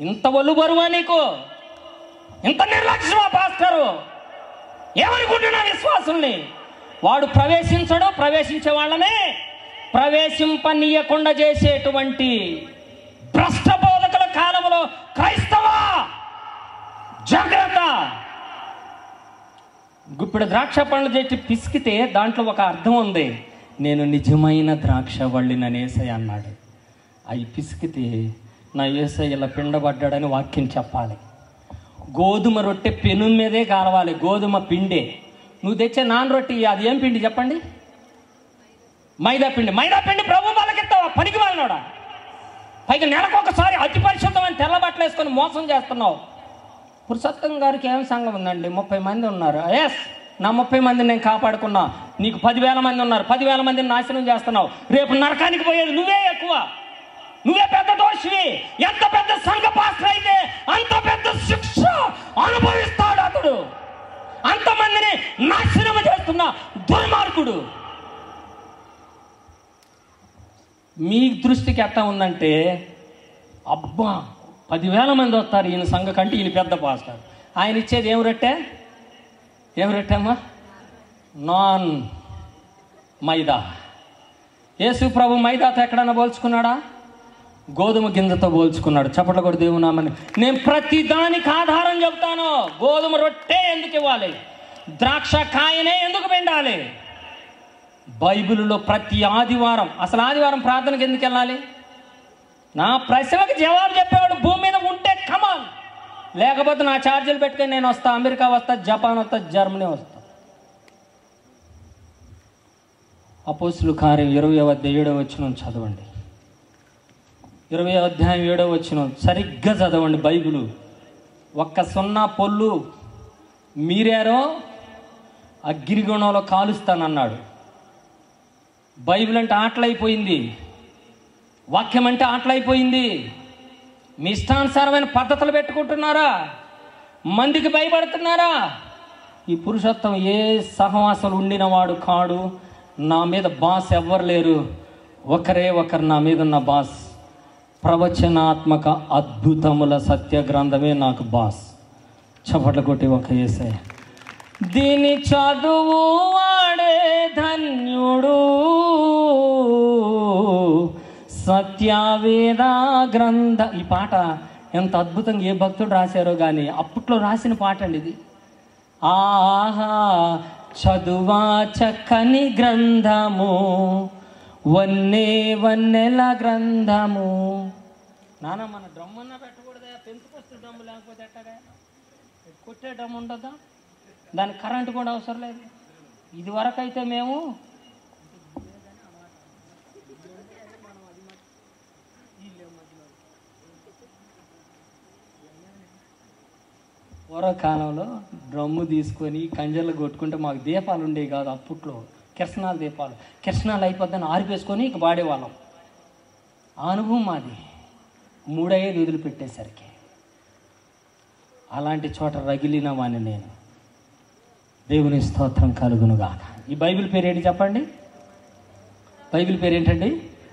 ఇంత ఒళ్ళు బరువా నీకు ఇంత నిర్లక్ష్యమా పాస్టరు ఏమనుకుంటున్నా విశ్వాసుల్ని వాడు ప్రవేశించడు ప్రవేశించే వాళ్ళనే ప్రవేశింపనీయకుండా చేసేటువంటి భ్రష్ట బోధకుల కాలంలో క్రైస్తవ జాగ్రత్త ఇప్పుడు ద్రాక్ష పండ్లు చెట్టు పిసికితే దాంట్లో ఒక అర్థం ఉంది నేను నిజమైన ద్రాక్ష వళ్ళిననేసై అన్నాడు అవి పిసికితే నా ఏసై ఇలా పిండబడ్డాడని వాక్యం చెప్పాలి గోధుమ రొట్టె పెను మీదే కాలవాలి గోధుమ పిండే నువ్వు తెచ్చే నాన్ రొట్టి అది ఏం పిండి చెప్పండి మైదా పిండి మైదా పిండి ప్రభు వాళ్ళకిస్తావా పనికి వాళ్ళనోడా పైగా నెలకు ఒకసారి అతి పరిశుద్ధమైన తెల్ల బట్టలు వేసుకొని మోసం చేస్తున్నావు పురుషోత్తం గారికి ఏం సంఘం ఉందండి ముప్పై మంది ఉన్నారు ఎస్ నా ముప్పై మందిని నేను కాపాడుకున్నా నీకు పదివేల మంది ఉన్నారు పదివేల మందిని నాశనం చేస్తున్నావు రేపు నరకానికి పోయేది నువ్వే ఎక్కువ నువ్వే పెద్ద దోషివి ఎంత పెద్ద సంఘ పాత్ర అయితే అంత పెద్ద శిక్ష అనుభవిస్తాడు అతడు అంతమందిని నాశనం చేస్తున్న దుర్మార్గుడు మీ దృష్టికి ఎట్లా ఉందంటే అబ్బా పదివేల మంది వస్తారు ఈయన సంఘ కంటే ఈయన పెద్ద పాస్టర్ ఆయన ఇచ్చేది ఏం రొట్టె ఏం రొట్టెమ్మా నాన్ మైదా యేసు ప్రభు మైదాతో ఎక్కడన్నా పోల్చుకున్నాడా గోధుమ గింజతో పోల్చుకున్నాడు చప్పట్ల కూడా దేవునామని నేను ప్రతి దానికి ఆధారం చెప్తాను గోధుమ రొట్టె ఎందుకు ఇవ్వాలి ద్రాక్ష కాయనే ఎందుకు పెండాలి బైబిల్లో ప్రతి ఆదివారం అసలు ఆదివారం ప్రార్థనకి ఎందుకు వెళ్ళాలి నా ప్రశ్నలకు జవాబు చెప్పేవాడు భూమి మీద ఉంటే కమాన్ లేకపోతే నా ఛార్జీలు పెట్టుకొని నేను వస్తా అమెరికా వస్తా జపాన్ వస్తా జర్మనీ వస్తా అపోసులు కార్యం ఇరవై అధ్యాయం ఏడవ వచ్చిన చదవండి ఇరవై అధ్యాయం ఏడవ వచ్చిన సరిగ్గా చదవండి బైబిల్ ఒక్క సున్నా పొల్లు మీరేరో అగ్నిగుణంలో కాలుస్తానన్నాడు బైబిల్ అంటే ఆటలైపోయింది వాక్యం అంటే ఆటలైపోయింది మీ ఇష్టానుసారమైన పద్ధతులు పెట్టుకుంటున్నారా మందికి భయపడుతున్నారా ఈ పురుషత్వం ఏ సహవాసాలు ఉండినవాడు కాడు నా మీద బాస్ ఎవ్వరు లేరు ఒకరే ఒకరు నా మీద ఉన్న బాస్ ప్రవచనాత్మక అద్భుతముల సత్య గ్రంథమే నాకు బాస్ చప్పట్లు కొట్టి ఒక ఏసే దీని చదువు వాడే ధన్యుడు సత్యవేద గ్రంథ ఈ పాట ఎంత అద్భుతంగా ఏ భక్తుడు రాశారో కానీ అప్పట్లో రాసిన పాట అండి ఇది ఆహా చదువా చక్కని గ్రంథము వన్నే వన్నెల గ్రంథము నాన్న మన డ్రమ్ అన్నా పెట్టకూడదా పెంచుకొస్తే డ్రమ్ము లేకపోతే ఎట్టగా కొట్టే డ్రమ్ ఉండదా దానికి కరెంటు కూడా అవసరం లేదు ఇది వరకు అయితే మేము పూర్వకాలంలో డ్రమ్ము తీసుకొని కంజర్లు కొట్టుకుంటే మాకు దీపాలు ఉండేవి కాదు అప్పట్లో కిరసనాల దీపాలు కిరసనాలు అయిపోద్దని ఆరిపేసుకొని ఇక వాడేవాళ్ళం ఆ అనుభవం మాది మూడయ్యేది వదిలిపెట్టేసరికి అలాంటి చోట రగిలిన వాణ్ణి నేను దేవుని స్తోత్రం కలుగునుగాక ఈ బైబిల్ పేరు ఏంటి చెప్పండి బైబిల్ పేరు ఏంటండి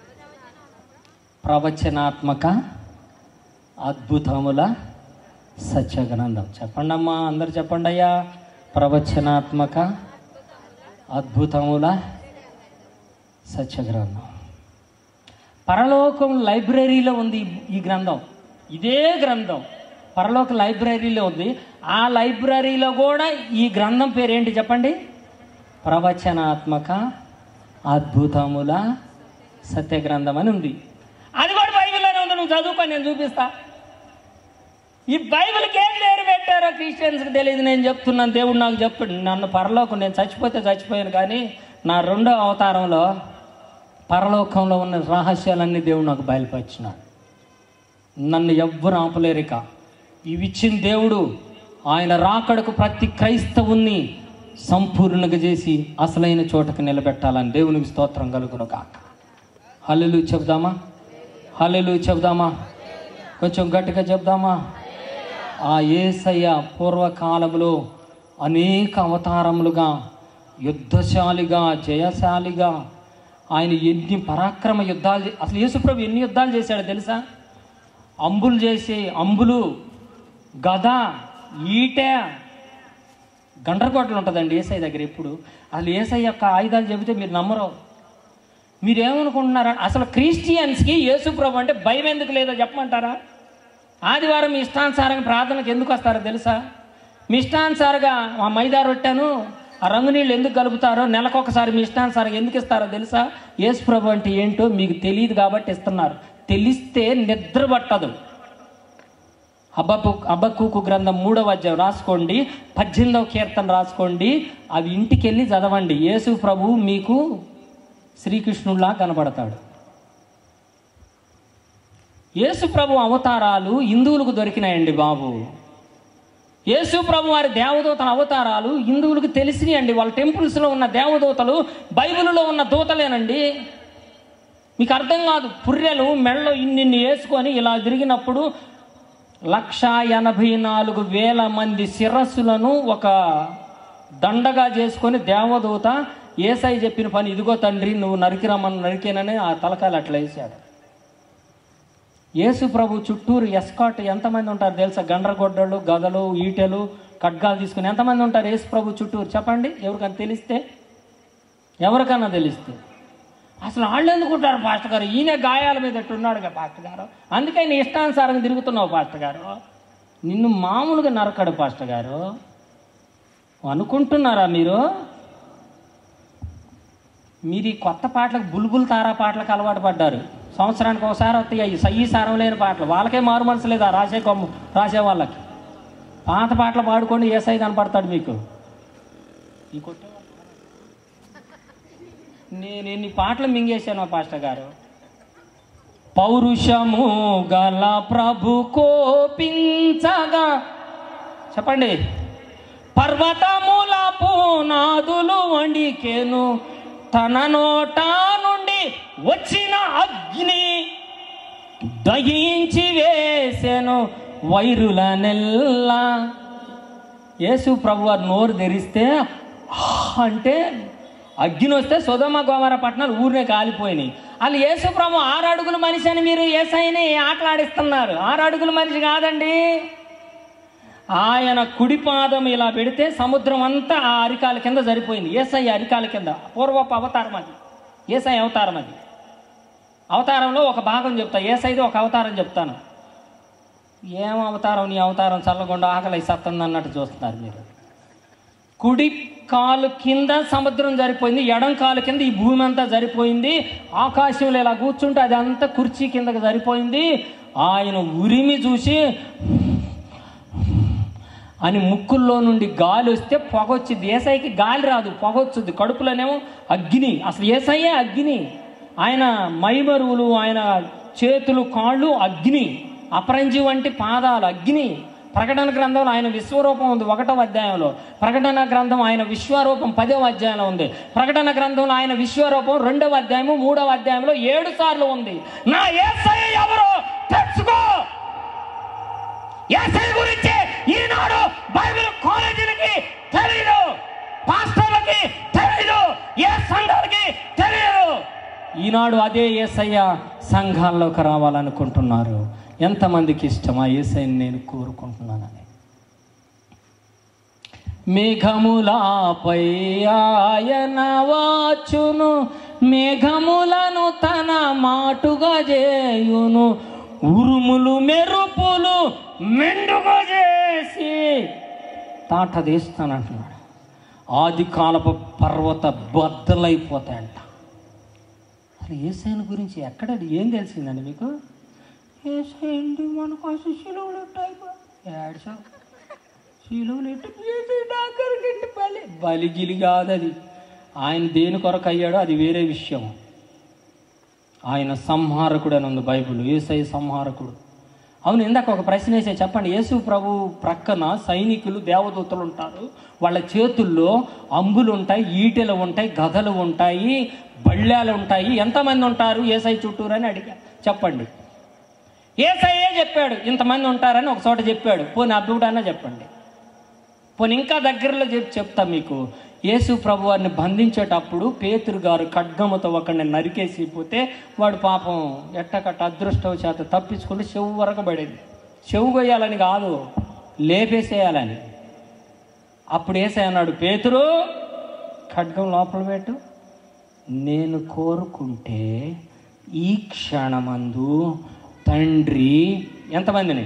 ప్రవచనాత్మక అద్భుతముల సత్యగ్రంథం చెప్పండి అమ్మా అందరు చెప్పండి అయ్యా ప్రవచనాత్మక అద్భుతముల సత్యగ్రంథం పరలోకం లైబ్రరీలో ఉంది ఈ- ఈ గ్రంథం ఇదే గ్రంథం పరలోక లైబ్రరీలో ఉంది ఆ లైబ్రరీలో కూడా ఈ గ్రంథం పేరు ఏంటి చెప్పండి ప్రవచనాత్మక అద్భుతముల సత్య గ్రంథం అని ఉంది అది కూడా బైబిల్లోనే ఉంది నువ్వు చదువుకో నేను చూపిస్తా ఈ బైబిల్కి ఏం పేరు పెట్టారో క్రిస్టియన్స్కి తెలియదు నేను చెప్తున్నాను దేవుడు నాకు చెప్పు నన్ను పరలోకం నేను చచ్చిపోతే చచ్చిపోయాను కానీ నా రెండో అవతారంలో పరలోకంలో ఉన్న రహస్యాలన్నీ దేవుడు నాకు బయలుపరిచినాడు నన్ను ఎవ్వరు ఆపలేరిక ఇవి ఇచ్చిన దేవుడు ఆయన రాకడకు ప్రతి క్రైస్తవుణ్ణి సంపూర్ణంగా చేసి అసలైన చోటకు నిలబెట్టాలని దేవునికి స్తోత్రం కలుగును కాక హల్లెలు చెబుదామా హల్లెలు చెబుదామా కొంచెం గట్టిగా చెబుదామా ఆ ఏసయ్య పూర్వకాలములో అనేక అవతారములుగా యుద్ధశాలిగా జయశాలిగా ఆయన ఎన్ని పరాక్రమ యుద్ధాలు చే- అసలు యేసుప్రభు ఎన్ని యుద్ధాలు చేశాడో తెలుసా అంబులు చేసి అంబులు గద ఈట గండ్రకోటలు ఉంటుందండి ఏసఐ దగ్గర ఎప్పుడు అసలు ఏసఐ యొక్క ఆయుధాలు చెబితే మీరు నమ్మరు మీరేమనుకుంటున్నారా అసలు క్రిస్టియన్స్కి యేసుప్రభు అంటే భయం ఎందుకు లేదో చెప్పమంటారా ఆదివారం మీ ఇష్టానుసారంగా ప్రార్థనకు ఎందుకు వస్తారో తెలుసా మీ ఇష్టానుసారంగా ఆ మైదా రొట్టెను ఆ రంగు నీళ్ళు ఎందుకు కలుపుతారో నెలకొకసారి మీ ఇష్టానుసారంగా ఎందుకు ఇస్తారో తెలుసా యేసుప్రభు అంటే ఏంటో మీకు తెలియదు కాబట్టి ఇస్తున్నారు తెలిస్తే నిద్ర పట్టదు అబ్బకు అబ్బక్కుకు గ్రంథం మూడవ అధ్యాయం రాసుకోండి పద్దెనిమిదవ కీర్తన రాసుకోండి అవి ఇంటికి వెళ్ళి చదవండి యేసు ప్రభు మీకు శ్రీకృష్ణుల్లా కనబడతాడు యేసు ప్రభు అవతారాలు హిందువులకు దొరికినాయండి బాబు యేసు ప్రభు వారి దేవదూతల అవతారాలు హిందువులకు తెలిసినాయండి వాళ్ళ టెంపుల్స్లో ఉన్న దేవదూతలు బైబిల్లో ఉన్న దూతలేనండి మీకు అర్థం కాదు పుర్రెలు మెడలో ఇన్నిన్ని వేసుకొని ఇలా తిరిగినప్పుడు లక్ష ఎనభై నాలుగు వేల మంది శిరస్సులను ఒక దండగా చేసుకొని దేవదూత ఏసై చెప్పిన పని ఇదిగో తండ్రి నువ్వు నరికిరమ్మని నరికేనని ఆ తలకాయలు అట్లా వేసాడు యేసు ప్రభు చుట్టూరు ఎస్కాట్ ఎంతమంది ఉంటారు తెలుసా గండ్రగొడ్డలు గదలు ఈటెలు ఖడ్గాలు తీసుకుని ఎంతమంది ఉంటారు యేసు ప్రభు చుట్టూరు చెప్పండి ఎవరికైనా తెలిస్తే ఎవరికైనా తెలిస్తే అసలు వాళ్ళు ఎందుకుంటారు పాస్టర్ గారు ఈయన గాయాల మీద ఉన్నాడుగా పాస్టర్ గారు అందుకే నీ ఇష్టానుసారంగా తిరుగుతున్నావు పాస్టర్ గారు నిన్ను మామూలుగా నరకడు పాస్టర్ గారు అనుకుంటున్నారా మీరు మీరు ఈ కొత్త పాటలకు బుల్బుల్ తారా పాటలకు అలవాటు పడ్డారు సంవత్సరానికి ఒకసారి వస్తాయి సయ్యి సారం లేని పాటలు వాళ్ళకే మారు మనసు లేదా రాసే కొమ్ము రాసే వాళ్ళకి పాత పాటలు పాడుకొని ఏసై కనపడతాడు మీకు ఈ కొట్టే నేను ఎన్ని పాటలు మింగేశాను మా పాస్టర్ గారు పౌరుషము గల ప్రభు కోపించగా చెప్పండి పర్వతముల పునాదులు వండికేను తన నోట నుండి వచ్చిన అగ్ని దహించి వేసెను వైరుల నెల్లా యేసు ప్రభు వారు నోరు తెరిస్తే "ఆ" అంటే అగ్ని వస్తే సుధమ గోమర పట్టణాలు ఊరినే కాలిపోయినాయి వాళ్ళు యేసు ప్రభు ఆరు అడుగుల మనిషి అని మీరు ఏసైని ఆటలాడిస్తున్నారు ఆరు అడుగుల మనిషి కాదండి ఆయన కుడి పాదం ఇలా పెడితే సముద్రం అంతా ఆ అరికాల కింద సరిపోయింది ఏసై అరికాల కింద పూర్వపు అవతారం అది ఏసై అవతారం అది అవతారంలో ఒక భాగం చెప్తా ఏసైది ఒక అవతారం చెప్తాను ఏం అవతారం నీ అవతారం చల్లకుండా ఆకలి సత్తుంది అన్నట్టు చూస్తున్నారు మీరు కుడి కాలు కింద సముద్రం సరిపోయింది ఎడం కాలు కింద ఈ భూమి అంతా సరిపోయింది ఆకాశంలో ఇలా కూర్చుంటే అది అంతా కుర్చీ కిందకి సరిపోయింది ఆయన ఉరిమి చూసి అని ముక్కుల్లో నుండి గాలి వస్తే పొగ వచ్చింది ఏసైకి గాలి రాదు పొగ వచ్చింది కడుపులోనేమో అగ్ని అసలు ఏసయ్యే అగ్ని ఆయన మైమరువులు ఆయన చేతులు కాళ్ళు అగ్ని అపరంజి వంటి పాదాలు అగ్ని ప్రకటన గ్రంథంలో ఆయన విశ్వరూపం ఉంది ఒకటో అధ్యాయంలో ప్రకటన గ్రంథం ఆయన విశ్వరూపం పదవ అధ్యాయంలో ఉంది ప్రకటన గ్రంథంలో ఆయన విశ్వరూపం రెండవ అధ్యాయము మూడవ అధ్యాయంలో ఏడు సార్లు ఉంది నా ఏసయ్య ఎవరో తెలుసుకో ఏసై గురించి ఈనాడు బైబిల్ కాలేజీలకి తెలియదు పాస్టర్లకి తెలియదు ఏ సంఘాలకి తెలియదు ఈనాడు అదే ఏసయ్య సంఘాల్లోకి రావాలనుకుంటున్నారు ఎంతమందికి ఇష్టమా ఏసైని నేను కోరుకుంటున్నానని మేఘములపై ఆయన వాచును మేఘములను తన మాటుగా చేయును ఉరుములు మెరుపులు మెండుగా చేసి తాట తీస్తానంటున్నాడు ఆది కాలపు పర్వత బద్దలైపోతాయంట అసలు ఏసైన గురించి ఎక్కడ ఏం తెలిసిందండి మీకు ఏసైండి మనకు అసలు శిలువలు ఉంటాయి ఏడ్చా శిలువలు ఎట్టు డాకరికి బలి బలి గిలి కాదు అది ఆయన దేని కొరకు అయ్యాడో అది వేరే విషయం ఆయన సంహారకుడు అని ఉంది బైబిల్ ఏసై సంహారకుడు అవును ఇందాక ఒక ప్రశ్న వేసే చెప్పండి యేసు ప్రభు ప్రక్కన సైనికులు దేవదూతలు ఉంటారు వాళ్ళ చేతుల్లో అంబులు ఉంటాయి ఈటెలు ఉంటాయి గదలు ఉంటాయి బళ్ళాలు ఉంటాయి ఎంతమంది ఉంటారు ఏసై చుట్టూరు అని అడిగా చెప్పండి ఏసయ్యే చెప్పాడు ఇంతమంది ఉంటారని ఒక చోట చెప్పాడు పోనీ అద్భుతాన్న చెప్పండి పోనీ ఇంకా దగ్గరలో చెప్పి చెప్తా మీకు యేసు ప్రభు వారిని బంధించేటప్పుడు పేతురు గారు ఖడ్గముతో ఒకరిని నరికేసి పోతే వాడు పాపం ఎట్టకట్ట అదృష్టం చేత తప్పించుకుంటే చెవు వరకు పడేది చెవు కొయ్యాలని కాదు లేపేసేయాలని అప్పుడు ఏసై అన్నాడు పేతురు ఖడ్గం లోపల పెట్టు నేను కోరుకుంటే ఈ క్షణమందు తండ్రి ఎంతమందిని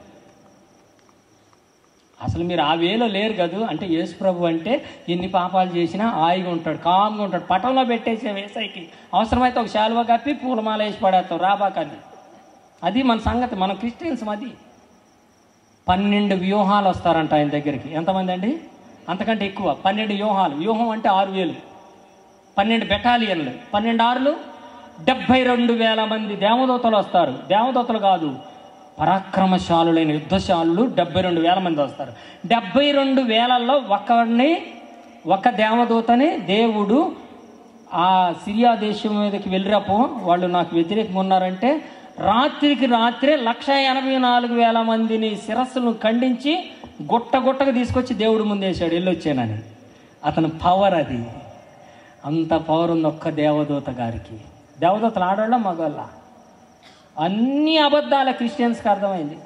అసలు మీరు ఆ వేలో లేరు కదూ అంటే యేసు ప్రభు అంటే ఎన్ని పాపాలు చేసినా హాయిగా ఉంటాడు కామ్గా ఉంటాడు పటంలో పెట్టేసే వేసైకి అవసరమైతే ఒక శాలువ కప్పి పూలమాల వేసి పడేస్తాం రాబాకని అది మన సంగతి మన క్రిస్టియన్స్ అది పన్నెండు వ్యూహాలు వస్తారంట ఆయన దగ్గరికి ఎంతమంది అండి అంతకంటే ఎక్కువ పన్నెండు వ్యూహాలు వ్యూహం అంటే ఆరు వేలు పన్నెండు బెటాలియన్లు పన్నెండు ఆరులు డెబ్బై రెండు వేల మంది దేవదూతలు వస్తారు దేవదూతలు కాదు పరాక్రమశాలులైన యుద్ధశాలులు డెబ్బై రెండు వేల మంది వస్తారు డెబ్బై రెండు వేలల్లో ఒకరిని ఒక దేవదూతని దేవుడు ఆ సిరియా దేశం మీదకి వెళ్ళిరపో వాళ్ళు నాకు వ్యతిరేకంగా ఉన్నారంటే రాత్రికి రాత్రే లక్ష ఎనభై నాలుగు వేల మందిని శిరస్సును ఖండించి గుట్ట గుట్టగా తీసుకొచ్చి దేవుడు ముందేశాడు వెళ్ళొచ్చానని అతని పవర్ అది అంత పవర్ ఉంది ఒక్క దేవదూత గారికి దేవదూతలు ఆడవాళ్ళ మగవాళ్ళ అన్ని అబద్ధాల క్రిస్టియన్స్కి అర్థమైంది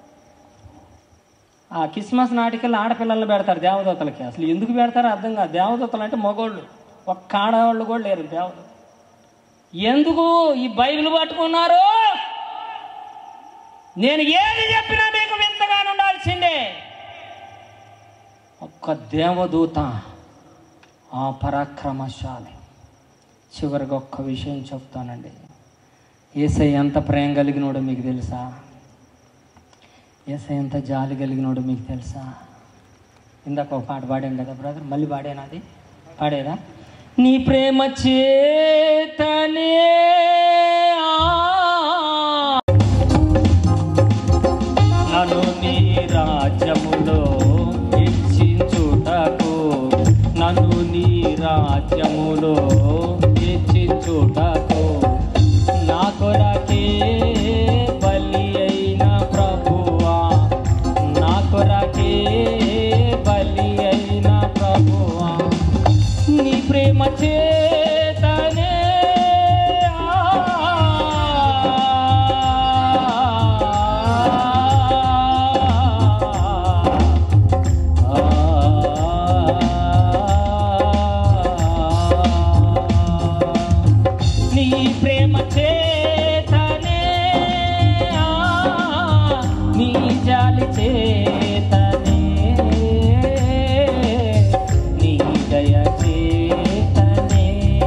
ఆ క్రిస్మస్ నాటికల్ ఆడపిల్లల్ని పెడతారు దేవదూతలకి అసలు ఎందుకు పెడతారో అర్థం కాదు దేవదూతలు అంటే మగోళ్ళు ఒక్క ఆడవాళ్ళు కూడా లేరు దేవదూత ఎందుకు ఈ బైబిల్ పట్టుకున్నారు నేను ఏది చెప్పినా మీకు వింతగా ఉండాల్సిందే ఒక్క దేవదూత ఆ పరాక్రమశాలి చివరికి ఒక్క విషయం చెప్తానండి ఏసై ఎంత ప్రేమ కలిగినోడో మీకు తెలుసా ఏసై ఎంత జాలి కలిగినోడో మీకు తెలుసా ఇందాక ఒక పాట పాడాం కదా బ్రదర్ మళ్ళీ పాడేనాది పాడేదా నీ ప్రేమ చేతనే ఆ నన్ను నీ రాజ్యములో హెచ్చించుటకు నన్ను నీ రాజ్యములో హెచ్చించుటకు నా కొరకే బలి అయిన ప్రభువా నా కొరకే బలి అయిన ప్రభువా నీ ప్రేమ చేతనే నీ ప్రేమ చేతనే నీ జాలి చేతనే నీ దయ చేతనే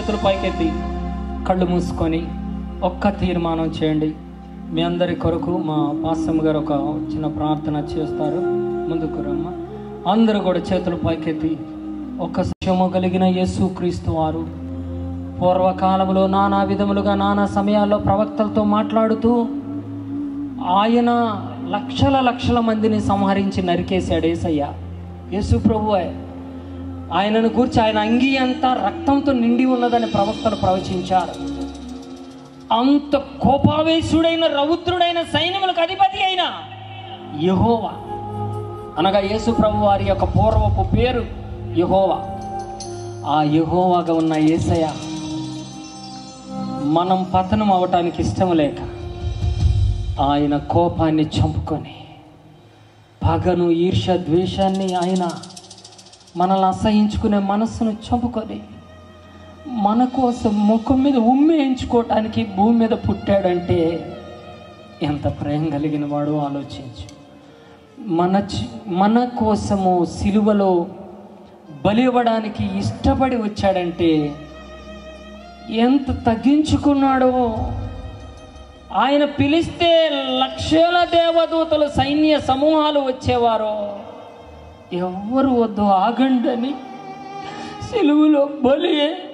చేతులు పైకెత్తి కళ్ళు మూసుకొని ఒక్క తీర్మానం చేయండి మీ అందరి కొరకు మా పాస్టమ్ గారు ఒక చిన్న ప్రార్థన చేస్తారు ముందుకు రమ్మ అందరూ కూడా చేతులు పైకెత్తి ఒక్క శము కలిగిన యేసు క్రీస్తు వారు పూర్వకాలంలో నానా విధములుగా నానా సమయాల్లో ప్రవక్తలతో మాట్లాడుతూ ఆయన లక్షల లక్షల మందిని సంహరించి నరికేశాడు ఏసయ్య యేసు ప్రభువే ఆయనను గూర్చి ఆయన అంగీ అంతా రక్తంతో నిండి ఉన్నదని ప్రవక్తలు ప్రవచించారు అంత కోపావేశుడైన రౌద్రుడైన సైన్యములకు అధిపతి అయిన యహోవా అనగా యేసు ప్రభు వారి యొక్క పూర్వపు పేరు యహోవా ఆ యహోవాగా ఉన్న ఏసయ మనం పతనం అవటానికి ఇష్టం లేక ఆయన కోపాన్ని చంపుకొని పగను ఈర్ష ద్వేషాన్ని ఆయన మనల్ని అసహించుకునే మనస్సును చంపుకొని మన కోసం ముఖం మీద ఉమ్మేయించుకోవటానికి భూమి మీద పుట్టాడంటే ఎంత ప్రేమ కలిగిన వాడు ఆలోచించు మన చి- మన కోసము సిలువలో బలి ఇవ్వడానికి ఇష్టపడి వచ్చాడంటే ఎంత తగ్గించుకున్నాడో ఆయన పిలిస్తే లక్షల దేవదూతలు సైన్య సమూహాలు వచ్చేవారో ఎవ్వరు వద్దు ఆగండని సిలువలో బలి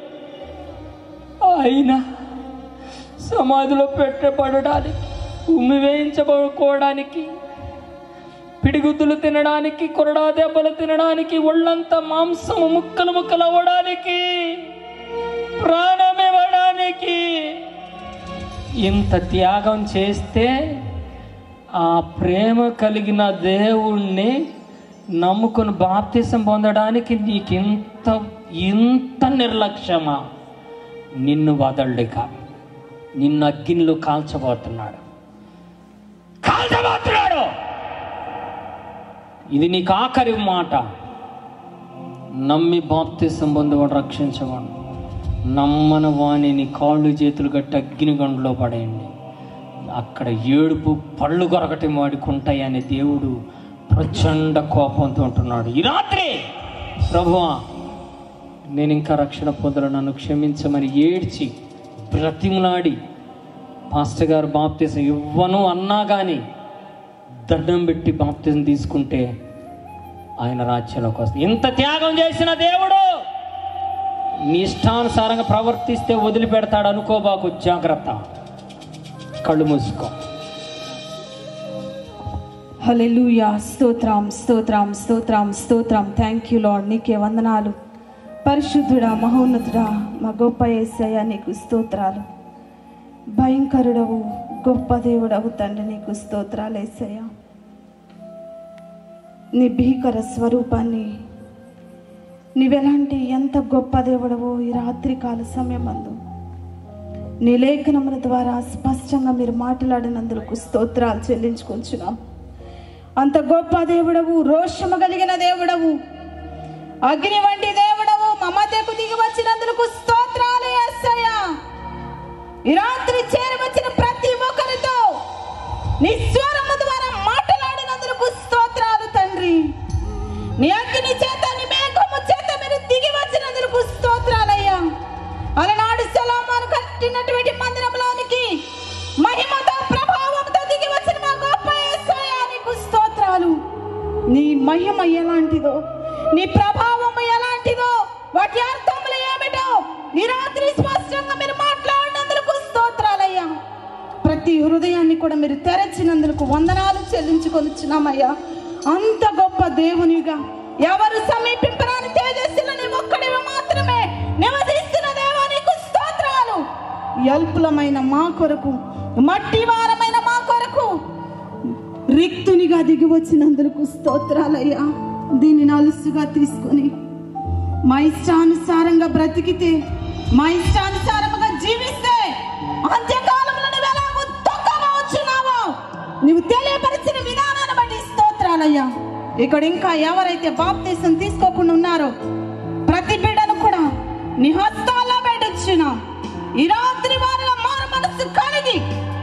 ఆయన సమాధిలో పెట్టబడడానికి ఉమ్మి వేయించబడుకోవడానికి పిడిగుద్దులు తినడానికి కొరడా దెబ్బలు తినడానికి ఒళ్ళంతా మాంసము ముక్కలు ముక్కలు అవ్వడానికి ప్రాణం ఇవ్వడానికి ఇంత త్యాగం చేస్తే ఆ ప్రేమ కలిగిన దేవుణ్ణి నమ్ముకుని బాప్తిసం పొందడానికి నీకు ఇంత ఇంత నిర్లక్ష్యమా నిన్ను వదలడిక నిన్ను అగ్నిలో కాల్చబోతున్నాడు కాల్చబోతున్నాడు ఇది నీకు ఆఖరి మాట నమ్మి బాప్తిసం పొందవాడు రక్షించవాడు నమ్మని వాణిని కాళ్ళు చేతులు గట్టి అగ్నిగండలో పడేయండి అక్కడ ఏడుపు పళ్ళు కొరకటి వాడుకుంటాయని దేవుడు ప్రచండ కోపంతో ఉంటున్నాడు ఈ రాత్రి ప్రభువా నేను ఇంకా రక్షణ పొందలు నన్ను క్షమించమని ఏడ్చి బ్రతిమలాడి పాస్టర్ గారు బాప్తీసం ఇవ్వను అన్నా కానీ దండం పెట్టి బాప్తీసం తీసుకుంటే ఆయన రాజ్యంలోకి వస్తుంది ఇంత త్యాగం చేసిన దేవుడు నీ ఇష్టానుసారంగా ప్రవర్తిస్తే వదిలిపెడతాడు అనుకోబాకు జాగ్రత్త కళ్ళు మూసుకో హల్లెలూయా స్తోత్రం స్తోత్రం స్తోత్రం స్తోత్రం థ్యాంక్ యూ లార్డ్ నీకే వందనాలు పరిశుద్ధుడా మహోన్నతుడా మా గొప్ప ఏసయ్య నీకు స్తోత్రాలు భయంకరుడవు గొప్ప దేవుడవు తండ్రి నీకు స్తోత్రాలు ఏసయ్య నీ భీకర స్వరూపాన్ని నీవెలాంటి ఎంత గొప్ప దేవుడవో ఈ రాత్రి కాల సమయమందు నీ లేఖనముల ద్వారా స్పష్టంగా మీరు మాట్లాడినందుకు స్తోత్రాలు చెల్లించుకుంటున్నాం అంత గొప్ప దేవుడవు రోషము కలిగిన దేవుడవు అగ్ని వంటి దేవుడవు మా మధ్యకు దిగి వచ్చినందుకు స్తోత్రాలు యేసయ్యా ఈ రాత్రి చేరి వచ్చిన ప్రతి ఒక్కరితో నీ స్వరము ద్వారా మాట్లాడినందుకు స్తోత్రాలు తండ్రి నీ అగ్ని చేత నీ మేఘము చేత మీరు దిగి వచ్చినందుకు స్తోత్రాలయ్యా అలనాడు సలామాను కట్టినటువంటి మందిరంలోనికి మహిమతో ప్రభావంతో దిగి వచ్చిన మా గొప్ప యేసయ్యా నీకు స్తోత్రాలు నీ మహిమ ఎలాంటిదో నీ ప్రభావం ఎలాంటిదో వాటి అర్థములు ఏమిటో ఈ రాత్రి స్పష్టంగా మీరు మాట్లాడినందుకు స్తోత్రాలయ్యా ప్రతి హృదయాన్ని కూడా మీరు తెరచినందుకు వందనాలు చెల్లించుకొనిచ్చున్నామయ్యా అంత గొప్ప దేవునిగా ఎవరు సమీపింపరాని తేజస్సులో నీవు ఒక్కడివి మాత్రమే నివసిస్తున్న దేవానికి స్తోత్రాలు అల్పులమైన మా కొరకు మట్టి వారమైన మా కొరకు రిక్తునిగా దిగి వచ్చినందుకు స్తోత్రాలయ్యా దీన్ని అలుసుగా తీసుకొని మా ఇష్టానుసారంగా బ్రతికితే మా ఇష్టానుసారముగా జీవిస్తే అంత్యకాలంలో నువ్వు ఎలాగో తొక్కవచ్చున్నావో నువ్వు తెలియపరిచిన విధానాన్ని బట్టి స్తోత్రాలయ్యా ఇక్కడ ఇంకా ఎవరైతే బాప్తీసం తీసుకోకుండా ఉన్నారో ప్రతి బిడ్డను కూడా నీ హస్తాల్లో పెట్టొచ్చున్నా ఈ రాత్రి వారిలో మారు మనసు కలిగి